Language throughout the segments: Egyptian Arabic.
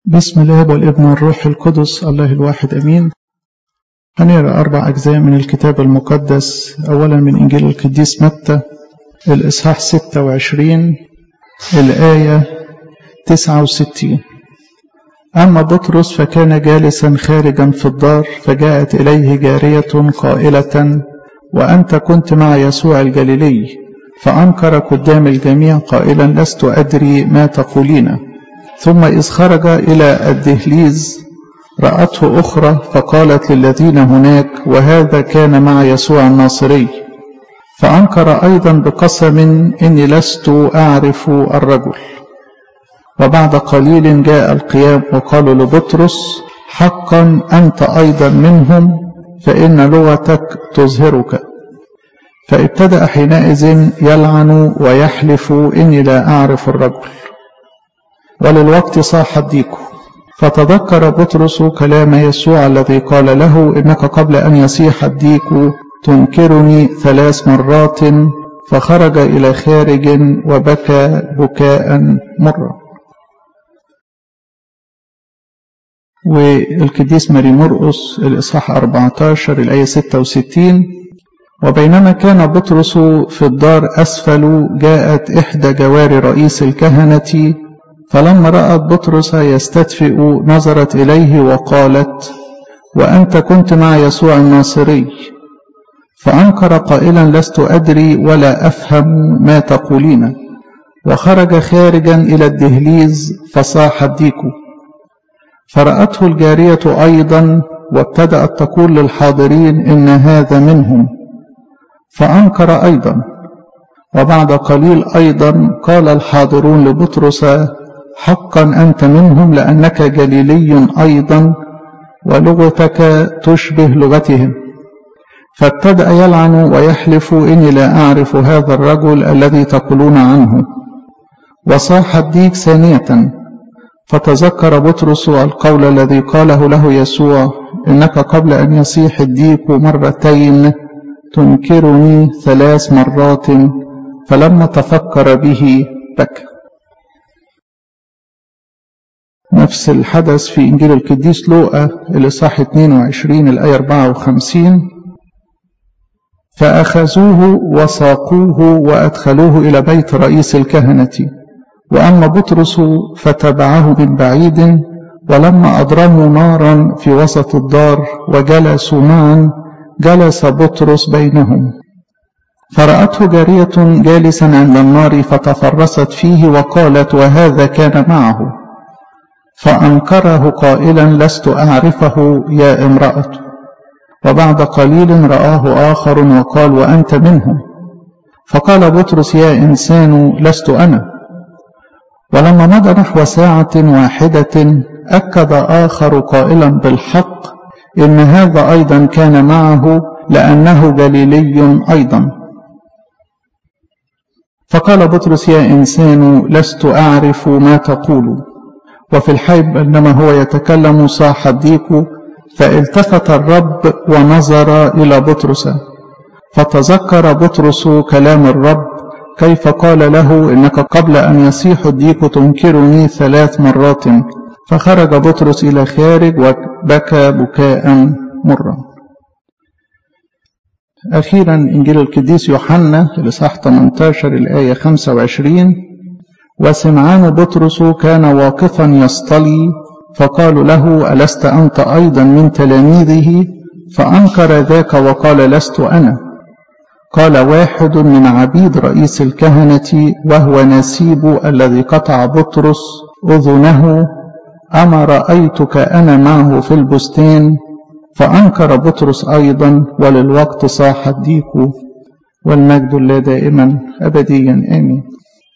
بسم الله والابن والروح القدس الله الواحد أمين هنقرأ أربع أجزاء من الكتاب المقدس أولا من إنجيل القديس متى الإصحاح 26 الآية 69 أما بطرس فكان جالسا خارجا في الدار فجاءت إليه جارية قائلة وأنت كنت مع يسوع الجليلي فأنكر قدام الجميع قائلا لست أدري ما تقولين ثم إذ خرج إلى الدهليز رأته أخرى فقالت للذين هناك وهذا كان مع يسوع الناصري فأنكر أيضا بقسم إني لست أعرف الرجل وبعد قليل جاء القيام وقالوا لبطرس حقا أنت أيضا منهم فإن لغتك تظهرك فابتدأ حينئذ يلعن ويحلف إني لا أعرف الرجل وللوقت صاح الديك فتذكر بطرس كلام يسوع الذي قال له إنك قبل أن يصيح الديك تنكرني ثلاث مرات فخرج إلى خارج وبكى بكاء مرا والقديس ماري مرقس الإصحاح 14 الآية 66 وبينما كان بطرس في الدار أسفل جاءت إحدى جوار رئيس الكهنة فلما رأت بطرس يستدفئ نظرت إليه وقالت وأنت كنت مع يسوع الناصري فأنكر قائلا لست أدري ولا أفهم ما تقولين وخرج خارجا إلى الدهليز فصاح الديك فرأته الجارية أيضا وابتدأت تقول للحاضرين إن هذا منهم فأنكر أيضا وبعد قليل أيضا قال الحاضرون لبطرس حقا أنت منهم لأنك جليلي أيضا ولغتك تشبه لغتهم فابتدأ يلعن ويحلف إني لا أعرف هذا الرجل الذي تقولون عنه وصاح الديك ثانية فتذكر بطرس القول الذي قاله له يسوع إنك قبل أن يصيح الديك مرتين تنكرني ثلاث مرات فلما تفكر به بكى نفس الحدث في إنجيل القديس لوقا الإصحاح 22 الآية 54 فأخذوه وساقوه وأدخلوه إلى بيت رئيس الكهنة وأما بطرس فتبعه من بعيد ولما أضرموا نارا في وسط الدار وجلسوا معا جلس بطرس بينهم فرأته جارية جالسا عند النار فتفرست فيه وقالت وهذا كان معه فأنكره قائلا لست أعرفه يا امرأة وبعد قليل رآه آخر وقال وأنت منهم فقال بطرس يا إنسان لست أنا ولما مضى نحو ساعة واحدة أكد آخر قائلا بالحق إن هذا أيضا كان معه لأنه جليلي أيضا فقال بطرس يا إنسان لست أعرف ما تقول وفي الحيب بينما هو يتكلم صاح الديك فالتفت الرب ونظر إلى بطرس فتذكر بطرس كلام الرب كيف قال له إنك قبل أن يصيح الديك تنكرني ثلاث مرات فخرج بطرس إلى خارج وبكى بكاء مرا أخيرا إنجيل القديس يوحنا الإصحاح 18 الآية 25 وسمعان بطرس كان واقفا يصطلي فقالوا له ألست أنت أيضا من تلاميذه فأنكر ذاك وقال لست أنا قال واحد من عبيد رئيس الكهنة وهو نسيب الذي قطع بطرس أذنه أما رأيتك أنا معه في البستان فأنكر بطرس أيضا وللوقت صاح الديك والمجد الله دائما أبديا آمين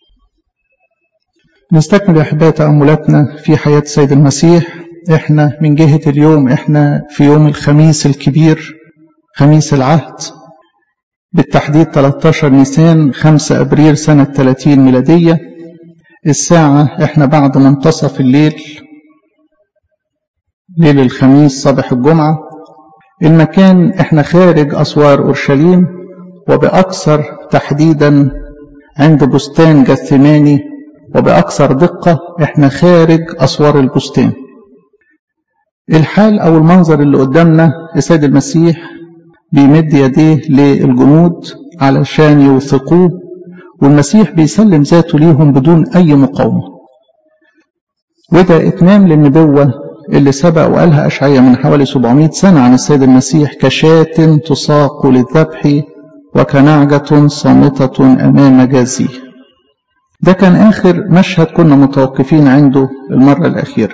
نستكمل أحباء تأملاتنا في حياة السيد المسيح إحنا من جهة اليوم إحنا في يوم الخميس الكبير خميس العهد بالتحديد 13 نيسان 5 أبريل سنة 30 ميلادية الساعة إحنا بعد منتصف الليل ليل الخميس صباح الجمعة المكان إحنا خارج أسوار أورشليم وبأكثر تحديدا عند بستان جثماني وبأكثر دقة احنا خارج أسوار البستان الحال أو المنظر اللي قدامنا السيد المسيح بيمد يديه للجنود علشان يوثقوه والمسيح بيسلم ذاته ليهم بدون أي مقاومة وده إتمام للنبوة اللي سبق وقالها أشعية من حوالي 700 سنة عن السيد المسيح كشاة تساق للذبح وكنعجة صامتة أمام جازيه ده كان آخر مشهد كنا متوقفين عنده المرة الأخيرة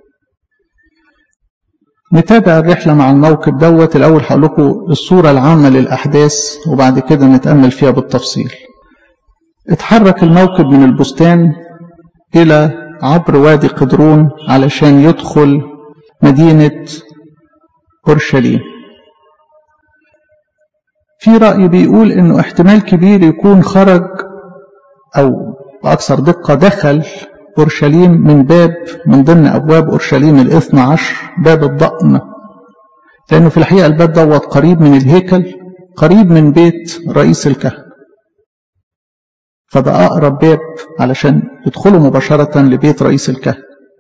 نتابع الرحلة مع الموقف دوت الأول هقول لكم الصورة العامة للأحداث وبعد كده نتأمل فيها بالتفصيل اتحرك الموكب من البستان إلى عبر وادي قدرون علشان يدخل مدينة أورشليم في رأي بيقول إنه احتمال كبير يكون خرج أو بأكثر دقة دخل أورشليم من باب من ضمن أبواب أورشليم الاثنى عشر باب الضأن لأنه في الحقيقة الباب دوت قريب من الهيكل قريب من بيت رئيس الكهنة فده أقرب باب علشان يدخلوا مباشرة لبيت رئيس الكهنة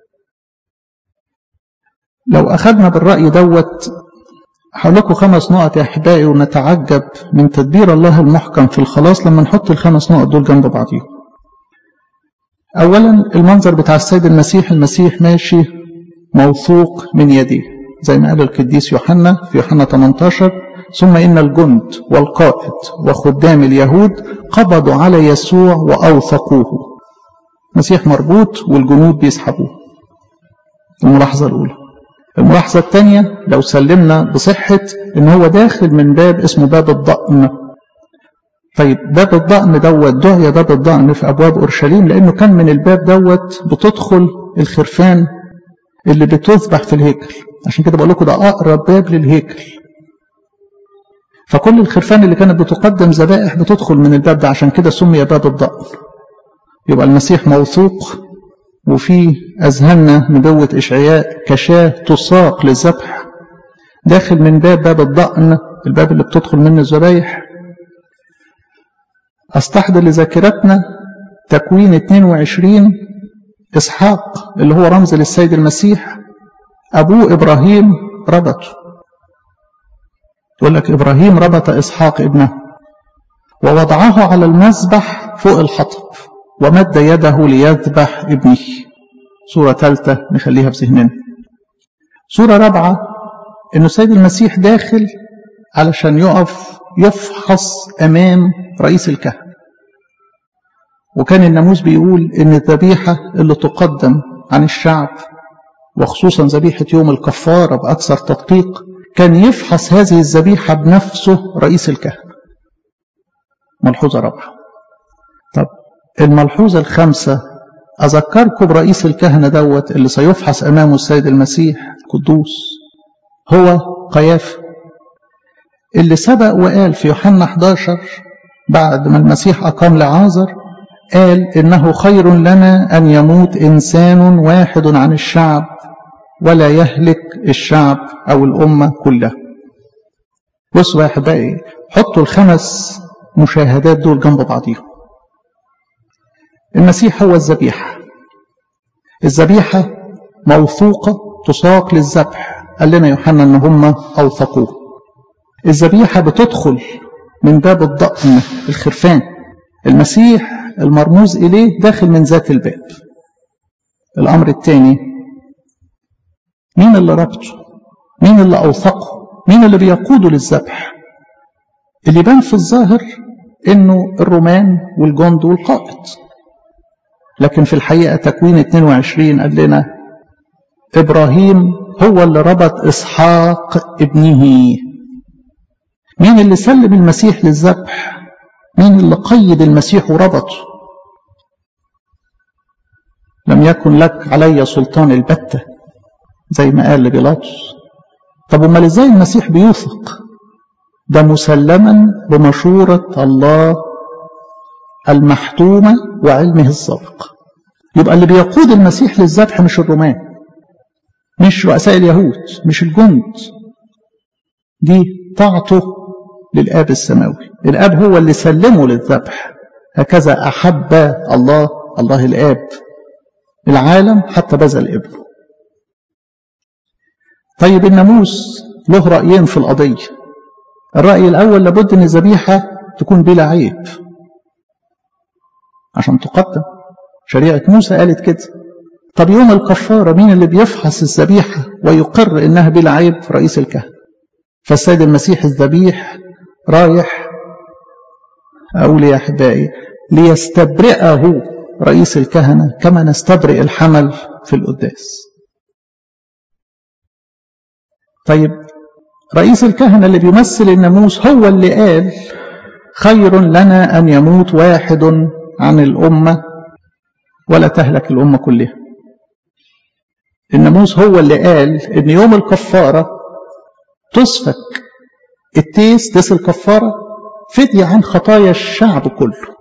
لو أخذنا بالرأي دوت هقول لكم خمس نقط يا أحبائي ونتعجب من تدبير الله المحكم في الخلاص لما نحط الخمس نقط دول جنب بعضيهم أولا المنظر بتاع السيد المسيح المسيح ماشي موثوق من يديه زي ما قال القديس يوحنا في يوحنا 18 ثم إن الجند والقائد وخدام اليهود قبضوا على يسوع وأوثقوه مسيح مربوط والجنود بيسحبوه الملاحظة الأولى الملاحظة الثانية لو سلمنا بصحة إن هو داخل من باب اسمه باب الضأن طيب باب الضأن دوت دعي باب الضأن في أبواب أورشليم لأنه كان من الباب دوت بتدخل الخرفان اللي بتذبح في الهيكل عشان كده بقول لكم ده أقرب باب للهيكل فكل الخرفان اللي كانت بتقدم ذبائح بتدخل من الباب ده عشان كده سمي باب الضأن يبقى المسيح موثوق وفي أذهاننا نبوة إشعياء كشاة تساق للذبح داخل من باب باب الضأن الباب اللي بتدخل منه الذبايح أستحضر لذاكرتنا تكوين 22 إسحاق اللي هو رمز للسيد المسيح أبوه إبراهيم ربطه يقول لك إبراهيم ربط إسحاق ابنه ووضعه على المذبح فوق الحطب ومد يده ليذبح ابنه صورة ثالثة نخليها في ذهننا صورة رابعة إنه السيد المسيح داخل علشان يقف يفحص أمام رئيس الكهنة وكان الناموس بيقول إن الذبيحة اللي تقدم عن الشعب وخصوصا ذبيحة يوم الكفارة بأكثر تدقيق كان يفحص هذه الذبيحة بنفسه رئيس الكهنة ملحوظة رابعة طب الملحوظة الخامسة أذكركم برئيس الكهنة دوت اللي سيفحص أمامه السيد المسيح القدوس هو قيافة اللي سبق وقال في يوحنا 11 بعد ما المسيح أقام لعازر قال إنه خير لنا أن يموت إنسان واحد عن الشعب ولا يهلك الشعب أو الأمة كلها بصوا يا أحبائي حطوا الخمس مشاهدات دول جنب بعضيهم المسيح هو الذبيحة الذبيحة موثوقة تساق للذبح قال لنا يوحنا ان هم اوثقوه الذبيحة بتدخل من باب الضأن الخرفان المسيح المرموز إليه داخل من ذات الباب الأمر الثاني مين اللي ربطه مين اللي أوثقه مين اللي بيقوده للذبح اللي بان في الظاهر انه الرومان والجند والقائد لكن في الحقيقة تكوين 22 قال لنا إبراهيم هو اللي ربط إسحاق ابنه مين اللي سلم المسيح للذبح مين اللي قيد المسيح وربطه لم يكن لك علي سلطان البتة زي ما قال لبيلاطس طب امال ازاي المسيح بيوثق ده مسلما بمشورة الله المحتومة وعلمه السابق يبقى اللي بيقود المسيح للذبح مش الرومان مش رؤساء اليهود مش الجند دي طاعته للآب السماوي الآب هو اللي سلمه للذبح هكذا أحب الله الله الآب العالم حتى بذل ابنه طيب الناموس له رأيين في القضية الرأي الأول لابد أن الذبيحة تكون بلا عيب عشان تقدم شريعة موسى قالت كده طب يوم الكفارة مين اللي بيفحص الذبيحة ويقر إنها بلا عيب رئيس الكهنة فالسيد المسيح الذبيح رايح أقول يا أحبائي ليستبرئه رئيس الكهنة كما نستبرئ الحمل في القداس طيب رئيس الكهنة اللي بيمثل الناموس هو اللي قال خير لنا أن يموت واحد عن الأمة ولا تهلك الأمة كلها الناموس هو اللي قال إن يوم الكفارة تصفك التيس تيس الكفارة فدية عن خطايا الشعب كله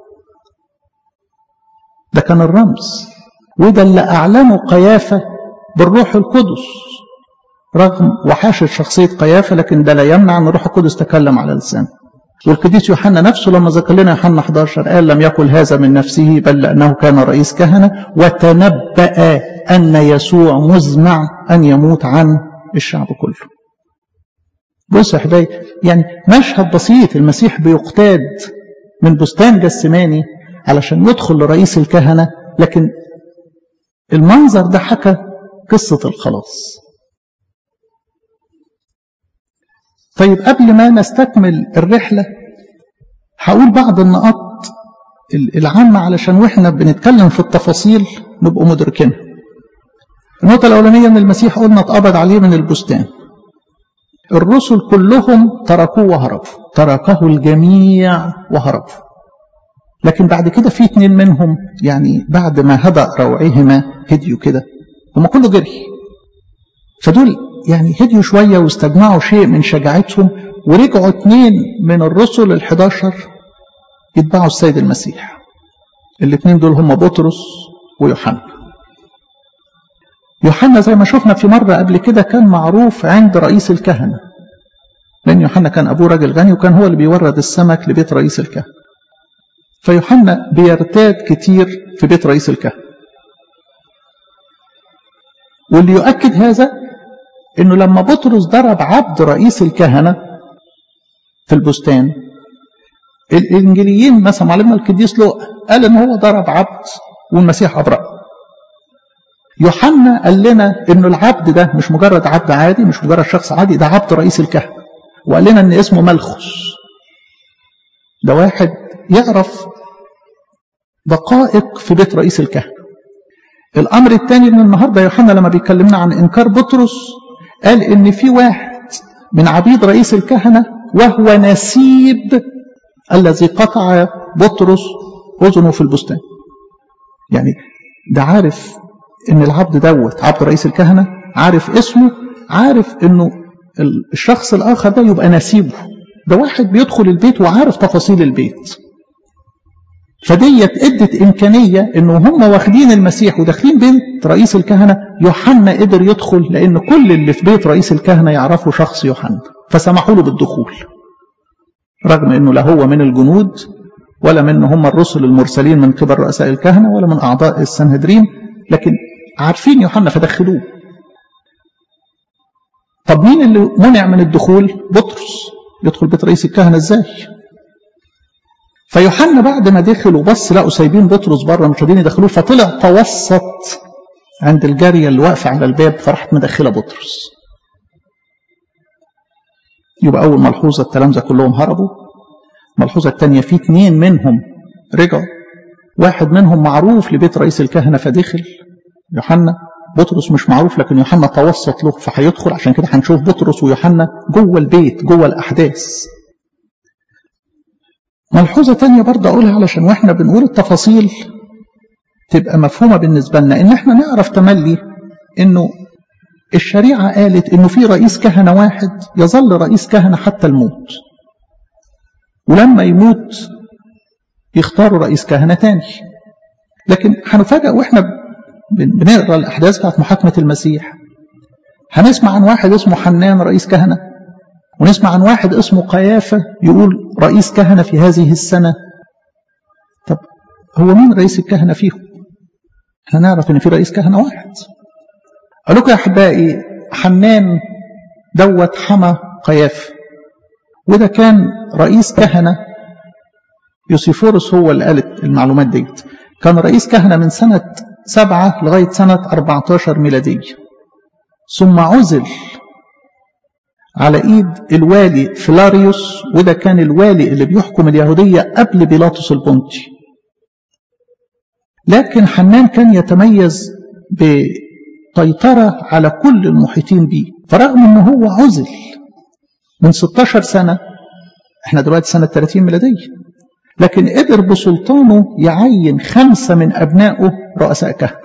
ده كان الرمز وده اللي أعلنه قيافة بالروح القدس رغم وحاشة شخصية قيافة لكن ده لا يمنع أن الروح القدس تكلم على لسانه والقديس يوحنا نفسه لما ذكر لنا يوحنا 11 قال لم يقل هذا من نفسه بل لأنه كان رئيس كهنة وتنبأ أن يسوع مزمع أن يموت عن الشعب كله بص يا حبايبي يعني مشهد بسيط المسيح بيقتاد من بستان جسماني علشان يدخل لرئيس الكهنة لكن المنظر ده حكى قصة الخلاص طيب قبل ما نستكمل الرحلة هقول بعض النقاط العامة علشان واحنا بنتكلم في التفاصيل نبقوا مدركينها النقطة الأولانية أن المسيح قلنا اتقبض عليه من البستان الرسل كلهم تركوه وهربوا تركه الجميع وهربوا لكن بعد كده في اتنين منهم يعني بعد ما هدأ روعهما هديوا كده هما كله جري فدول يعني هديوا شوية واستجمعوا شيء من شجاعتهم ورجعوا اتنين من الرسل الحداشر يتبعوا السيد المسيح الاتنين دول هم بطرس ويوحنا يوحنا زي ما شفنا في مرة قبل كده كان معروف عند رئيس الكهنة لأن يوحنا كان أبوه راجل غني وكان هو اللي بيورد السمك لبيت رئيس الكهنة فيوحنا بيرتاد كتير في بيت رئيس الكهنة واللي يؤكد هذا انه لما بطرس ضرب عبد رئيس الكهنة في البستان الانجيليين مثلا معلمنا القديس لوقا قال ان هو ضرب عبد والمسيح ابرأ يوحنا قال لنا انه العبد ده مش مجرد عبد عادي مش مجرد شخص عادي ده عبد رئيس الكهنة وقال لنا ان اسمه ملخص ده واحد يعرف دقائق في بيت رئيس الكهنة الأمر الثاني من النهاردة يوحنا لما بيكلمنا عن إنكار بطرس قال إن في واحد من عبيد رئيس الكهنة وهو نسيب الذي قطع بطرس أذنه في البستان يعني ده عارف إن العبد دوت عبد رئيس الكهنة عارف اسمه عارف إنه الشخص الآخر ده يبقى نسيبه ده واحد بيدخل البيت وعارف تفاصيل البيت فديت ادت امكانيه انه هم واخدين المسيح وداخلين بيت رئيس الكهنه يوحنا قدر يدخل لان كل اللي في بيت رئيس الكهنه يعرفوا شخص يوحنا فسمحوا له بالدخول رغم انه لا هو من الجنود ولا من هم الرسل المرسلين من قبل رؤساء الكهنه ولا من اعضاء السنهدرين لكن عارفين يوحنا فدخلوه طب مين اللي منع من الدخول بطرس يدخل بيت رئيس الكهنه ازاي فيوحنا بعد ما دخل وبص لقوا سايبين بطرس بره مش راضيين يدخلوه فطلع توسط عند الجاريه اللي واقفه على الباب فراحت مدخله بطرس. يبقى اول ملحوظه التلامذه كلهم هربوا. الملحوظه الثانيه في اثنين منهم رجعوا. واحد منهم معروف لبيت رئيس الكهنه فدخل يوحنا بطرس مش معروف لكن يوحنا توسط له فهيدخل عشان كده هنشوف بطرس ويوحنا جوه البيت جوه الاحداث ملحوظة تانية برضه أقولها علشان وإحنا بنقول التفاصيل تبقى مفهومة بالنسبة لنا إن إحنا نعرف تملي إنه الشريعة قالت إنه في رئيس كهنة واحد يظل رئيس كهنة حتى الموت ولما يموت يختاروا رئيس كهنة تاني لكن هنفاجأ وإحنا بنقرأ الأحداث بتاعت محاكمة المسيح هنسمع عن واحد اسمه حنان رئيس كهنة ونسمع عن واحد اسمه قيافة يقول رئيس كهنة في هذه السنة طب هو مين رئيس الكهنة فيهم احنا نعرف ان في رئيس كهنة واحد اقول لكم يا احبائي حنان دوت حمى قياف وده كان رئيس كهنة يوسيفورس هو اللي قالت المعلومات ديت كان رئيس كهنة من سنة سبعة لغاية سنة 14 ميلادية ثم عزل على ايد الوالي فلاريوس وده كان الوالي اللي بيحكم اليهودية قبل بيلاطس البنطي لكن حنان كان يتميز بسيطرة على كل المحيطين به فرغم انه هو عزل من 16 سنة احنا دلوقتي سنة 30 ميلادية لكن قدر بسلطانه يعين خمسة من أبنائه رؤساء كهنة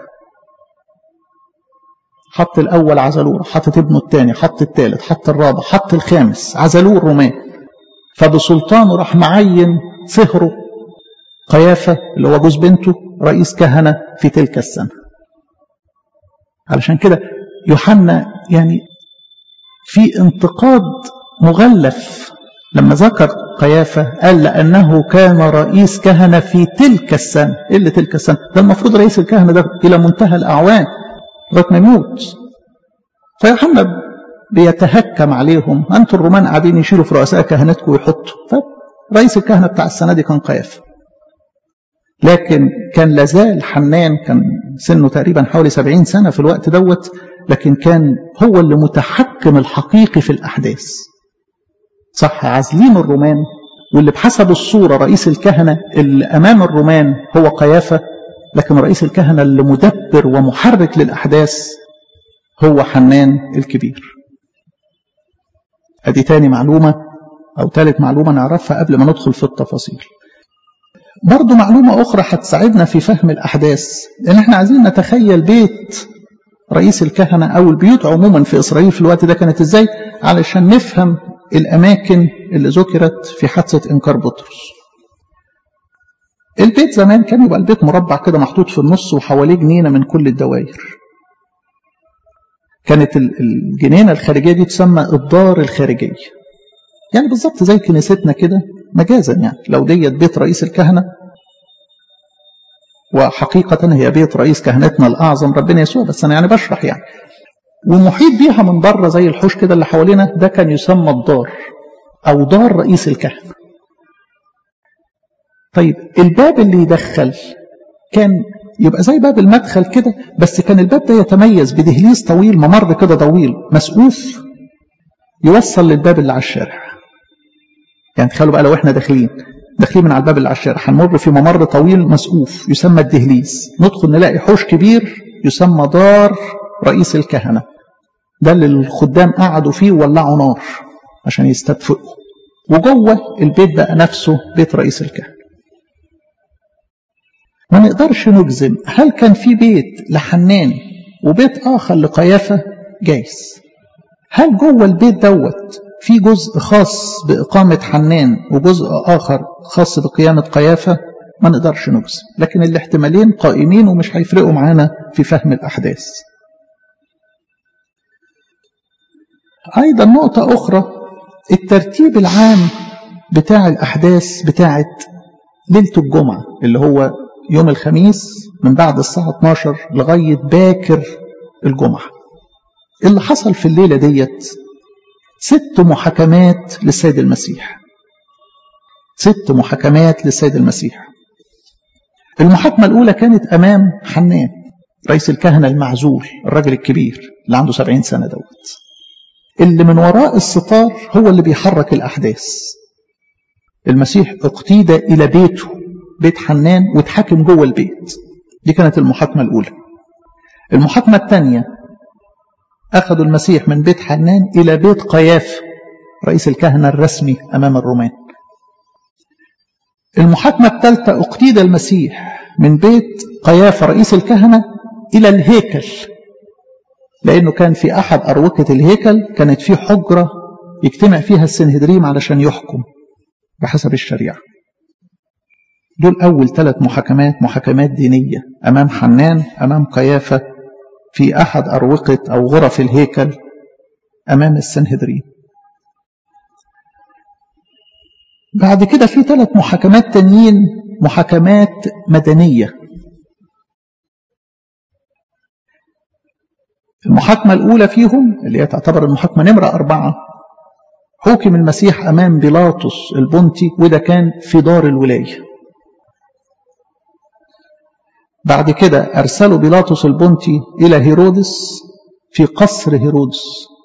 حط الأول عزلوه حط ابنه الثاني حط الثالث حط الرابع حط الخامس عزلوه الرومان فبسلطانه راح معين صهره قيافة اللي هو جوز بنته رئيس كهنة في تلك السنة علشان كده يوحنا يعني في انتقاد مغلف لما ذكر قيافة قال لأنه كان رئيس كهنة في تلك السنة إيه اللي تلك السنة ده المفروض رئيس الكهنة ده إلى منتهى الأعوام لغاية ما يموت فيوحنا بيتهكم عليهم أنتم الرومان قاعدين يشيلوا في رؤساء كهنتكم ويحطوا فرئيس الكهنة بتاع السنة دي كان قيافة لكن كان لازال حنان كان سنه تقريبا حوالي سبعين سنة في الوقت دوت لكن كان هو اللي متحكم الحقيقي في الأحداث صح عازلين الرومان واللي بحسب الصورة رئيس الكهنة اللي أمام الرومان هو قيافة لكن رئيس الكهنة اللي مدبر ومحرك للأحداث هو حنان الكبير ادي تاني معلومة أو ثالث معلومة نعرفها قبل ما ندخل في التفاصيل برضو معلومة أخرى هتساعدنا في فهم الأحداث لأن احنا عايزين نتخيل بيت رئيس الكهنة أو البيوت عموما في إسرائيل في الوقت ده كانت إزاي علشان نفهم الأماكن اللي ذكرت في حادثة إنكار بطرس البيت زمان كان يبقى البيت مربع كده محطوط في النص وحواليه جنينة من كل الدوائر كانت الجنينة الخارجية دي تسمى الدار الخارجية يعني بالظبط زي كنيستنا كده مجازا يعني لو ديت بيت رئيس الكهنة وحقيقة هي بيت رئيس كهنتنا الأعظم ربنا يسوع بس أنا يعني بشرح يعني ومحيط بيها من بره زي الحوش كده اللي حوالينا ده كان يسمى الدار أو دار رئيس الكهنة طيب الباب اللي يدخل كان يبقى زي باب المدخل كده بس كان الباب ده يتميز بدهليز طويل ممر كده طويل مسقوف يوصل للباب اللي على الشارع يعني تخيلوا بقى لو احنا داخلين داخلين من على الباب اللي على الشارع هنمر في ممر طويل مسقوف يسمى الدهليز ندخل نلاقي حوش كبير يسمى دار رئيس الكهنة ده اللي الخدام قعدوا فيه وولعوا نار عشان يستدفئوا وجوه البيت بقى نفسه بيت رئيس الكهنة ما نقدرش نجزم هل كان في بيت لحنان وبيت آخر لقيافة جايز هل جوه البيت دوت في جزء خاص بإقامة حنان وجزء آخر خاص بقيامة قيافة ما نقدرش نجزم لكن الاحتمالين قائمين ومش هيفرقوا معانا في فهم الأحداث أيضا نقطة أخرى الترتيب العام بتاع الأحداث بتاعت ليلة الجمعة اللي هو يوم الخميس من بعد الساعة 12 لغاية باكر الجمعة اللي حصل في الليلة ديت ست محاكمات للسيد المسيح ست محاكمات للسيد المسيح المحاكمة الأولى كانت أمام حنان رئيس الكهنة المعزول الراجل الكبير اللي عنده سبعين سنة دوت اللي من وراء الستار هو اللي بيحرك الأحداث المسيح اقتيد إلى بيته بيت حنان واتحاكم جوه البيت دي كانت المحاكمة الأولى المحاكمة الثانية أخذوا المسيح من بيت حنان إلى بيت قياف رئيس الكهنة الرسمي أمام الرومان المحاكمة الثالثة اقتيد المسيح من بيت قياف رئيس الكهنة إلى الهيكل لأنه كان في أحد أروقة الهيكل كانت في حجرة يجتمع فيها السنهدريم علشان يحكم بحسب الشريعة دول أول ثلاث محاكمات محاكمات دينية أمام حنان أمام قيافة في أحد أروقة أو غرف الهيكل أمام السنهدرين بعد كده في ثلاث محاكمات تانيين محاكمات مدنية المحاكمة الأولى فيهم اللي هي تعتبر المحاكمة نمرة أربعة حكم المسيح أمام بيلاطس البنطي وده كان في دار الولاية بعد كده أرسلوا بيلاطس البنطي إلى هيرودس في قصر هيرودس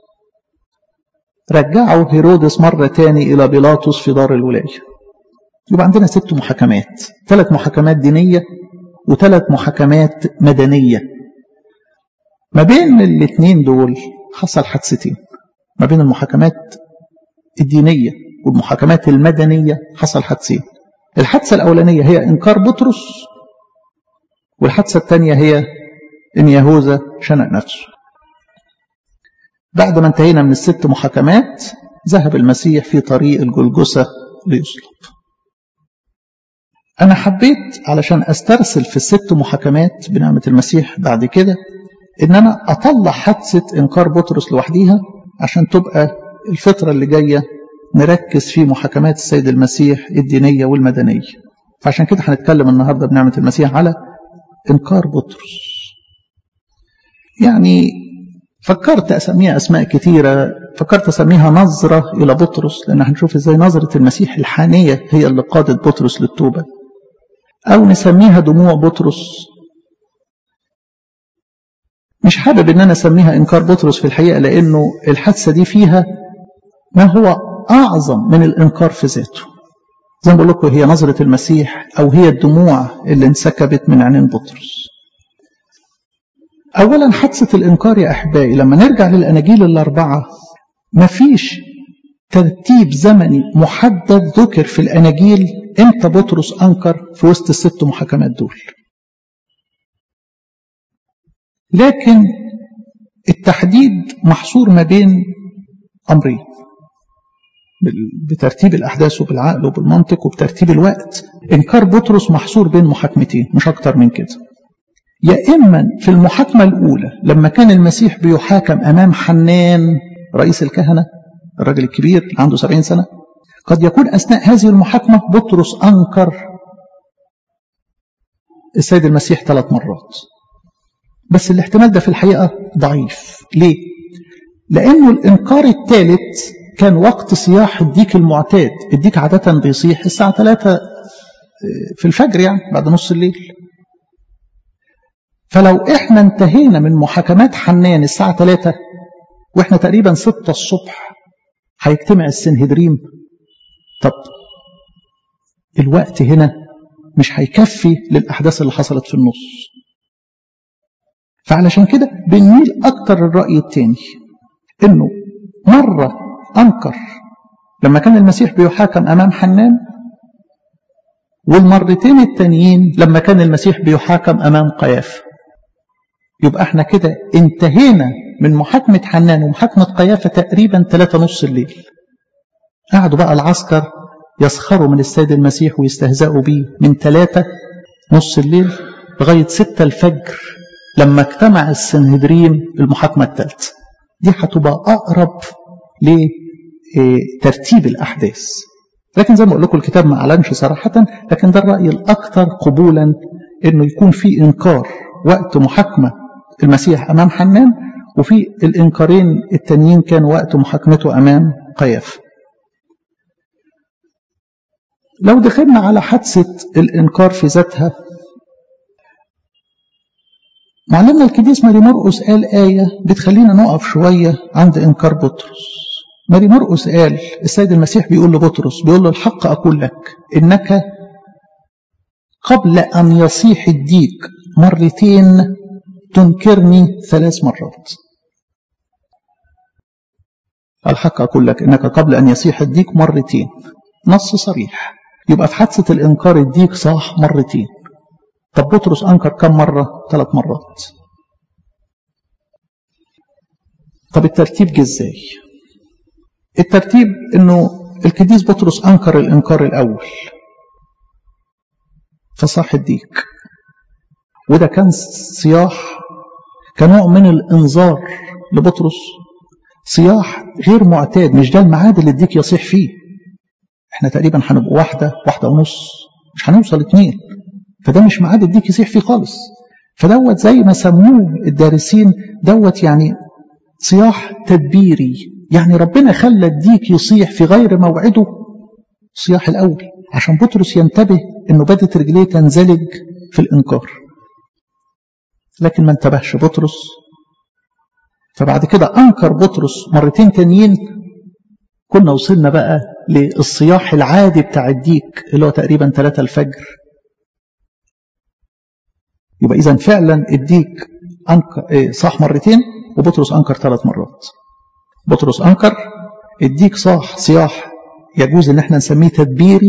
رجعوا هيرودس مرة تاني إلى بيلاطس في دار الولاية يبقى عندنا ست محاكمات ثلاث محاكمات دينية وثلاث محاكمات مدنية ما بين الاثنين دول حصل حادثتين ما بين المحاكمات الدينية والمحاكمات المدنية حصل حادثين الحادثة الأولانية هي إنكار بطرس والحادثة الثانية هي إن يهوذا شنق نفسه بعد ما انتهينا من الست محاكمات ذهب المسيح في طريق الجلجسة ليصلب أنا حبيت علشان أسترسل في الست محاكمات بنعمة المسيح بعد كده إن أنا أطلع حادثة إنكار بطرس لوحديها عشان تبقى الفترة اللي جاية نركز في محاكمات السيد المسيح الدينية والمدنية فعشان كده هنتكلم النهاردة بنعمة المسيح على إنكار بطرس يعني فكرت أسميها أسماء كثيرة فكرت أسميها نظرة إلى بطرس لأن هنشوف إزاي نظرة المسيح الحانية هي اللي قادت بطرس للتوبة أو نسميها دموع بطرس مش حابب ان انا اسميها انكار بطرس في الحقيقه لانه الحادثه دي فيها ما هو اعظم من الانكار في ذاته زي ما بقول لكم هي نظره المسيح او هي الدموع اللي انسكبت من عينين بطرس اولا حادثه الانكار يا احبائي لما نرجع للاناجيل الاربعه مفيش ترتيب زمني محدد ذكر في الاناجيل امتى بطرس انكر في وسط الست محاكمات دول لكن التحديد محصور ما بين أمرين بترتيب الأحداث وبالعقل وبالمنطق وبترتيب الوقت إنكار بطرس محصور بين محاكمتين مش أكتر من كده يا إما في المحاكمة الأولى لما كان المسيح بيحاكم أمام حنان رئيس الكهنة الراجل الكبير اللي عنده سبعين سنة قد يكون أثناء هذه المحاكمة بطرس أنكر السيد المسيح ثلاث مرات بس الاحتمال ده في الحقيقة ضعيف ليه؟ لأنه الإنكار الثالث كان وقت صياح الديك المعتاد الديك عادة بيصيح الساعة 3 في الفجر يعني بعد نص الليل فلو احنا انتهينا من محاكمات حنان الساعة 3 واحنا تقريبا 6 الصبح هيجتمع السنهدريم طب الوقت هنا مش هيكفي للأحداث اللي حصلت في النص فعلشان كده بنميل أكتر الرأي التاني إنه مرة أنكر لما كان المسيح بيحاكم أمام حنان والمرتين التانيين لما كان المسيح بيحاكم أمام قيافة يبقى احنا كده انتهينا من محاكمة حنان ومحاكمة قيافة تقريبا ثلاثة نص الليل قعدوا بقى العسكر يسخروا من السيد المسيح ويستهزئوا بيه من ثلاثة نص الليل لغاية ستة الفجر لما اجتمع السنهدرين المحاكمة الثالثة دي هتبقى أقرب لترتيب الأحداث لكن زي ما أقول لكم الكتاب ما أعلنش صراحة لكن ده الرأي الأكثر قبولا إنه يكون في إنكار وقت محاكمة المسيح أمام حنان وفي الإنكارين التانيين كان وقت محاكمته أمام قياف لو دخلنا على حادثة الإنكار في ذاتها معلمنا القديس ماري مرقس قال آية بتخلينا نقف شوية عند إنكار بطرس ماري مرقس قال السيد المسيح بيقول لبطرس بيقول له الحق أقول لك إنك قبل أن يصيح الديك مرتين تنكرني ثلاث مرات الحق أقول لك إنك قبل أن يصيح الديك مرتين نص صريح يبقى في حادثة الإنكار الديك صاح مرتين طب بطرس أنكر كم مرة؟ ثلاث مرات طب الترتيب جه ازاي؟ الترتيب انه القديس بطرس انكر الانكار الاول فصاح الديك وده كان صياح كنوع من الانذار لبطرس صياح غير معتاد مش ده الميعاد اللي الديك يصيح فيه احنا تقريبا هنبقى واحده واحده ونص مش هنوصل اتنين فده مش ميعاد الديك يصيح فيه خالص فدوت زي ما سموه الدارسين دوت يعني صياح تدبيري يعني ربنا خلى الديك يصيح في غير موعده الصياح الأول عشان بطرس ينتبه انه بدت رجليه تنزلج في الإنكار لكن ما انتبهش بطرس فبعد كده أنكر بطرس مرتين تانيين كنا وصلنا بقى للصياح العادي بتاع الديك اللي هو تقريبا 3 الفجر يبقى إذا فعلا الديك أنكر صاح مرتين وبطرس أنكر ثلاث مرات بطرس أنكر الديك صاح صياح يجوز ان احنا نسميه تدبيري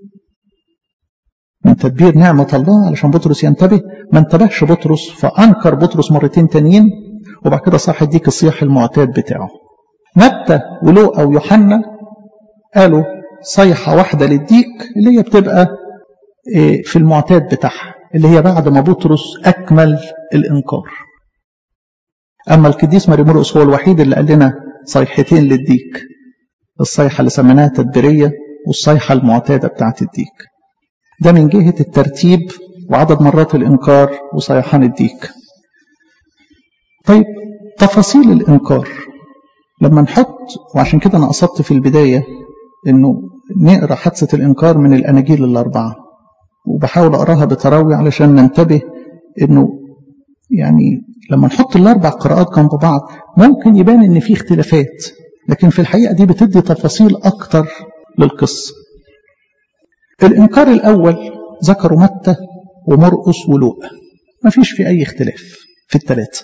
من تدبير نعمة الله علشان بطرس ينتبه ما انتبهش بطرس فأنكر بطرس مرتين تانيين وبعد كده صاح الديك الصياح المعتاد بتاعه متى ولوقا ويوحنا قالوا صيحة واحدة للديك اللي هي بتبقى في المعتاد بتاعها اللي هي بعد ما بطرس أكمل الإنكار أما القديس ماري مرقس هو الوحيد اللي قال لنا صيحتين للديك الصيحة اللي سميناها تدبيرية والصيحة المعتادة بتاعت الديك ده من جهة الترتيب وعدد مرات الإنكار وصيحان الديك طيب تفاصيل الإنكار لما نحط وعشان كده أنا قصدت في البداية إنه نقرأ حادثة الإنكار من الأناجيل الأربعة وبحاول أقراها بتراوي علشان ننتبه إنه يعني لما نحط الأربع قراءات جنب بعض ممكن يبان إن في اختلافات لكن في الحقيقة دي بتدي تفاصيل أكتر للقصة الإنكار الأول ذكروا متى ومرقس ولوقا ما فيش في أي اختلاف في الثلاثة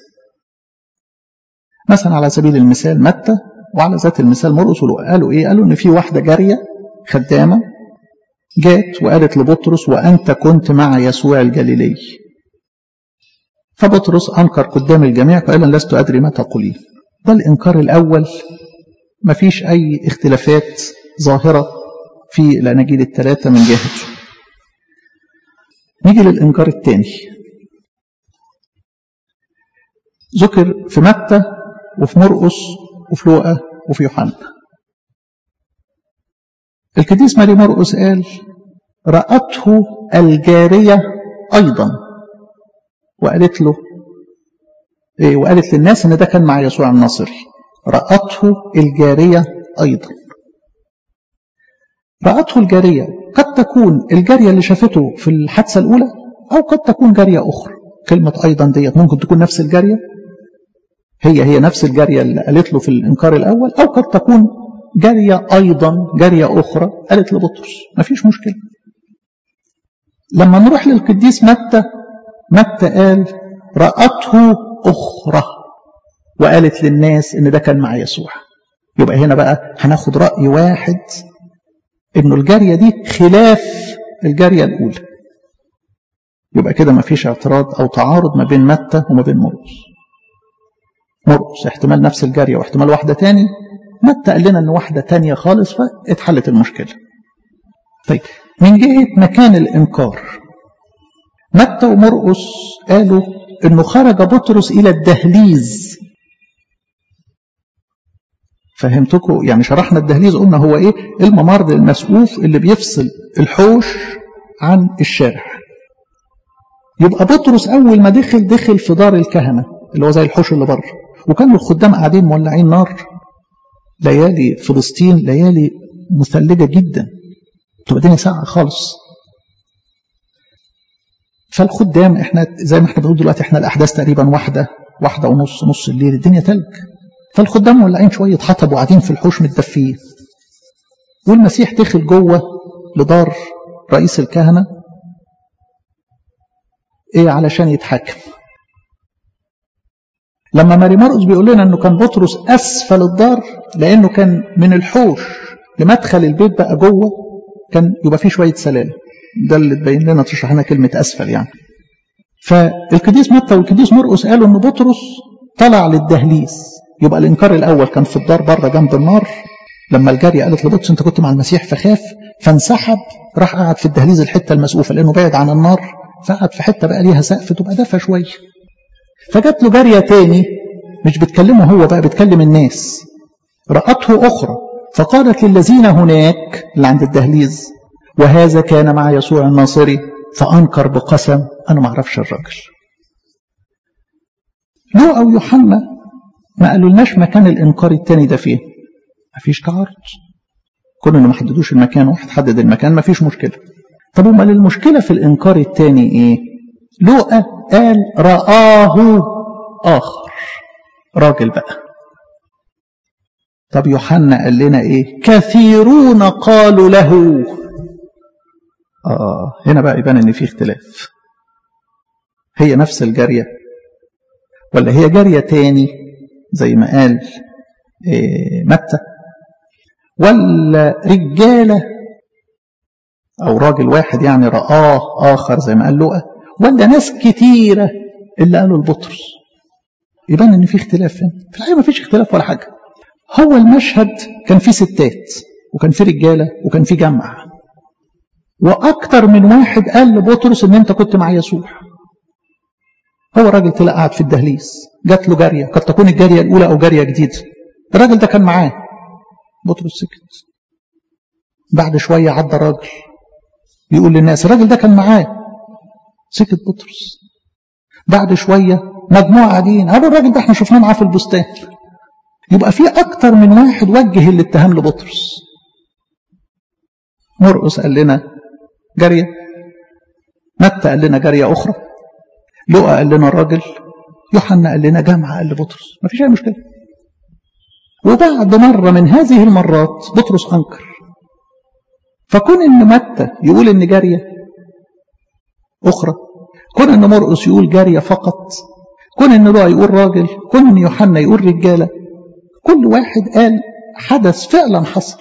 مثلا على سبيل المثال متى وعلى ذات المثال مرقس ولوقا قالوا إيه قالوا إن في واحدة جارية خدامة جات وقالت لبطرس وأنت كنت مع يسوع الجليلي فبطرس أنكر قدام الجميع فقال لست أدري ما تقولين ده الإنكار الأول ما فيش أي اختلافات ظاهرة في الأناجيل الثلاثة من جهته نيجي للإنكار الثاني ذكر في متى وفي مرقس وفي لوقا وفي يوحنا القديس ماري مرقس قال رأته الجارية أيضا وقالت له إيه وقالت للناس ان ده كان مع يسوع الناصري رأته الجارية أيضا رأته الجارية قد تكون الجارية اللي شافته في الحادثة الأولى أو قد تكون جارية أخرى كلمة أيضا ديت ممكن تكون نفس الجارية هي هي نفس الجارية اللي قالت له في الإنكار الأول أو قد تكون جارية أيضا جارية أخرى قالت لبطرس ما فيش مشكلة لما نروح للقديس متى متى قال رأته أخرى وقالت للناس إن ده كان مع يسوع يبقى هنا بقى هناخد رأي واحد إنه الجارية دي خلاف الجارية الأولى يبقى كده ما فيش اعتراض أو تعارض ما بين متى وما بين مرقس مرقس احتمال نفس الجارية واحتمال واحدة تاني متى قال لنا إن واحدة تانية خالص فاتحلت المشكلة طيب من جهة مكان الإنكار متى ومرقس قالوا انه خرج بطرس الى الدهليز فهمتكم يعني شرحنا الدهليز قلنا هو ايه الممر المسقوف اللي بيفصل الحوش عن الشارع يبقى بطرس اول ما دخل دخل في دار الكهنه اللي هو زي الحوش اللي بره وكانوا الخدام قاعدين مولعين نار ليالي فلسطين ليالي مثلجه جدا تبقى الدنيا ساقعه خالص فالخدام احنا زي ما احنا بنقول دلوقتي احنا الاحداث تقريبا واحده واحده ونص نص الليل الدنيا تلج فالخدام مولعين شويه حطب وقاعدين في الحوش متدفيين والمسيح دخل جوه لدار رئيس الكهنه ايه علشان يتحاكم لما ماري مرقس بيقول لنا انه كان بطرس اسفل الدار لانه كان من الحوش لمدخل البيت بقى جوه كان يبقى فيه شويه سلالم ده اللي تبين لنا تشرح لنا كلمة أسفل يعني فالقديس متى والقديس مرقس قالوا إن بطرس طلع للدهليز يبقى الإنكار الأول كان في الدار بره جنب النار لما الجارية قالت لبطرس أنت كنت مع المسيح فخاف فانسحب راح قعد في الدهليز الحتة المسقوفة لأنه بعد عن النار فقعد في حتة بقى ليها سقف تبقى دافى شوية فجات له جارية تاني مش بتكلمه هو بقى بتكلم الناس رأته أخرى فقالت للذين هناك اللي عند الدهليز وهذا كان مع يسوع الناصري فأنكر بقسم أنا ما أعرفش الراجل لوقا ويوحنا ما قالولناش مكان الإنكار التاني ده فين مفيش تعارض كون إنه ما حددوش المكان واحد حدد المكان مفيش مشكلة طب امال المشكلة في الإنكار التاني إيه لوقا قال رآه آخر راجل بقى طب يوحنا قال لنا ايه كثيرون قالوا له اه هنا بقى يبان ان في اختلاف هي نفس الجارية ولا هي جارية تاني زي ما قال إيه متى ولا رجالة او راجل واحد يعني رآه اخر زي ما قال لقى ولا ناس كتيرة اللي قالوا لبطرس يبان ان في اختلاف هنا في الحقيقة ما فيش اختلاف ولا حاجة هو المشهد كان فيه ستات وكان فيه رجالة وكان فيه جمع وأكتر من واحد قال لبطرس إن أنت كنت مع يسوع هو راجل طلع قاعد في الدهليز جات له جارية قد تكون الجارية الأولى أو جارية جديدة الراجل ده كان معاه بطرس سكت بعد شوية عدى راجل يقول للناس الراجل ده كان معاه سكت بطرس بعد شوية مجموعة قاعدين قالوا الراجل ده احنا شفناه معاه في البستان يبقى في أكتر من واحد وجه الاتهام لبطرس مرقس قال لنا جارية متى قال لنا جارية أخرى لقى قال لنا الراجل يوحنا قال لنا جامعة قال لبطرس ما فيش أي مشكلة وبعد مرة من هذه المرات بطرس أنكر فكون إن متى يقول إن جارية أخرى كون إن مرقس يقول جارية فقط كون إن لقى يقول راجل كون إن يوحنا يقول رجالة كل واحد قال حدث فعلا حصل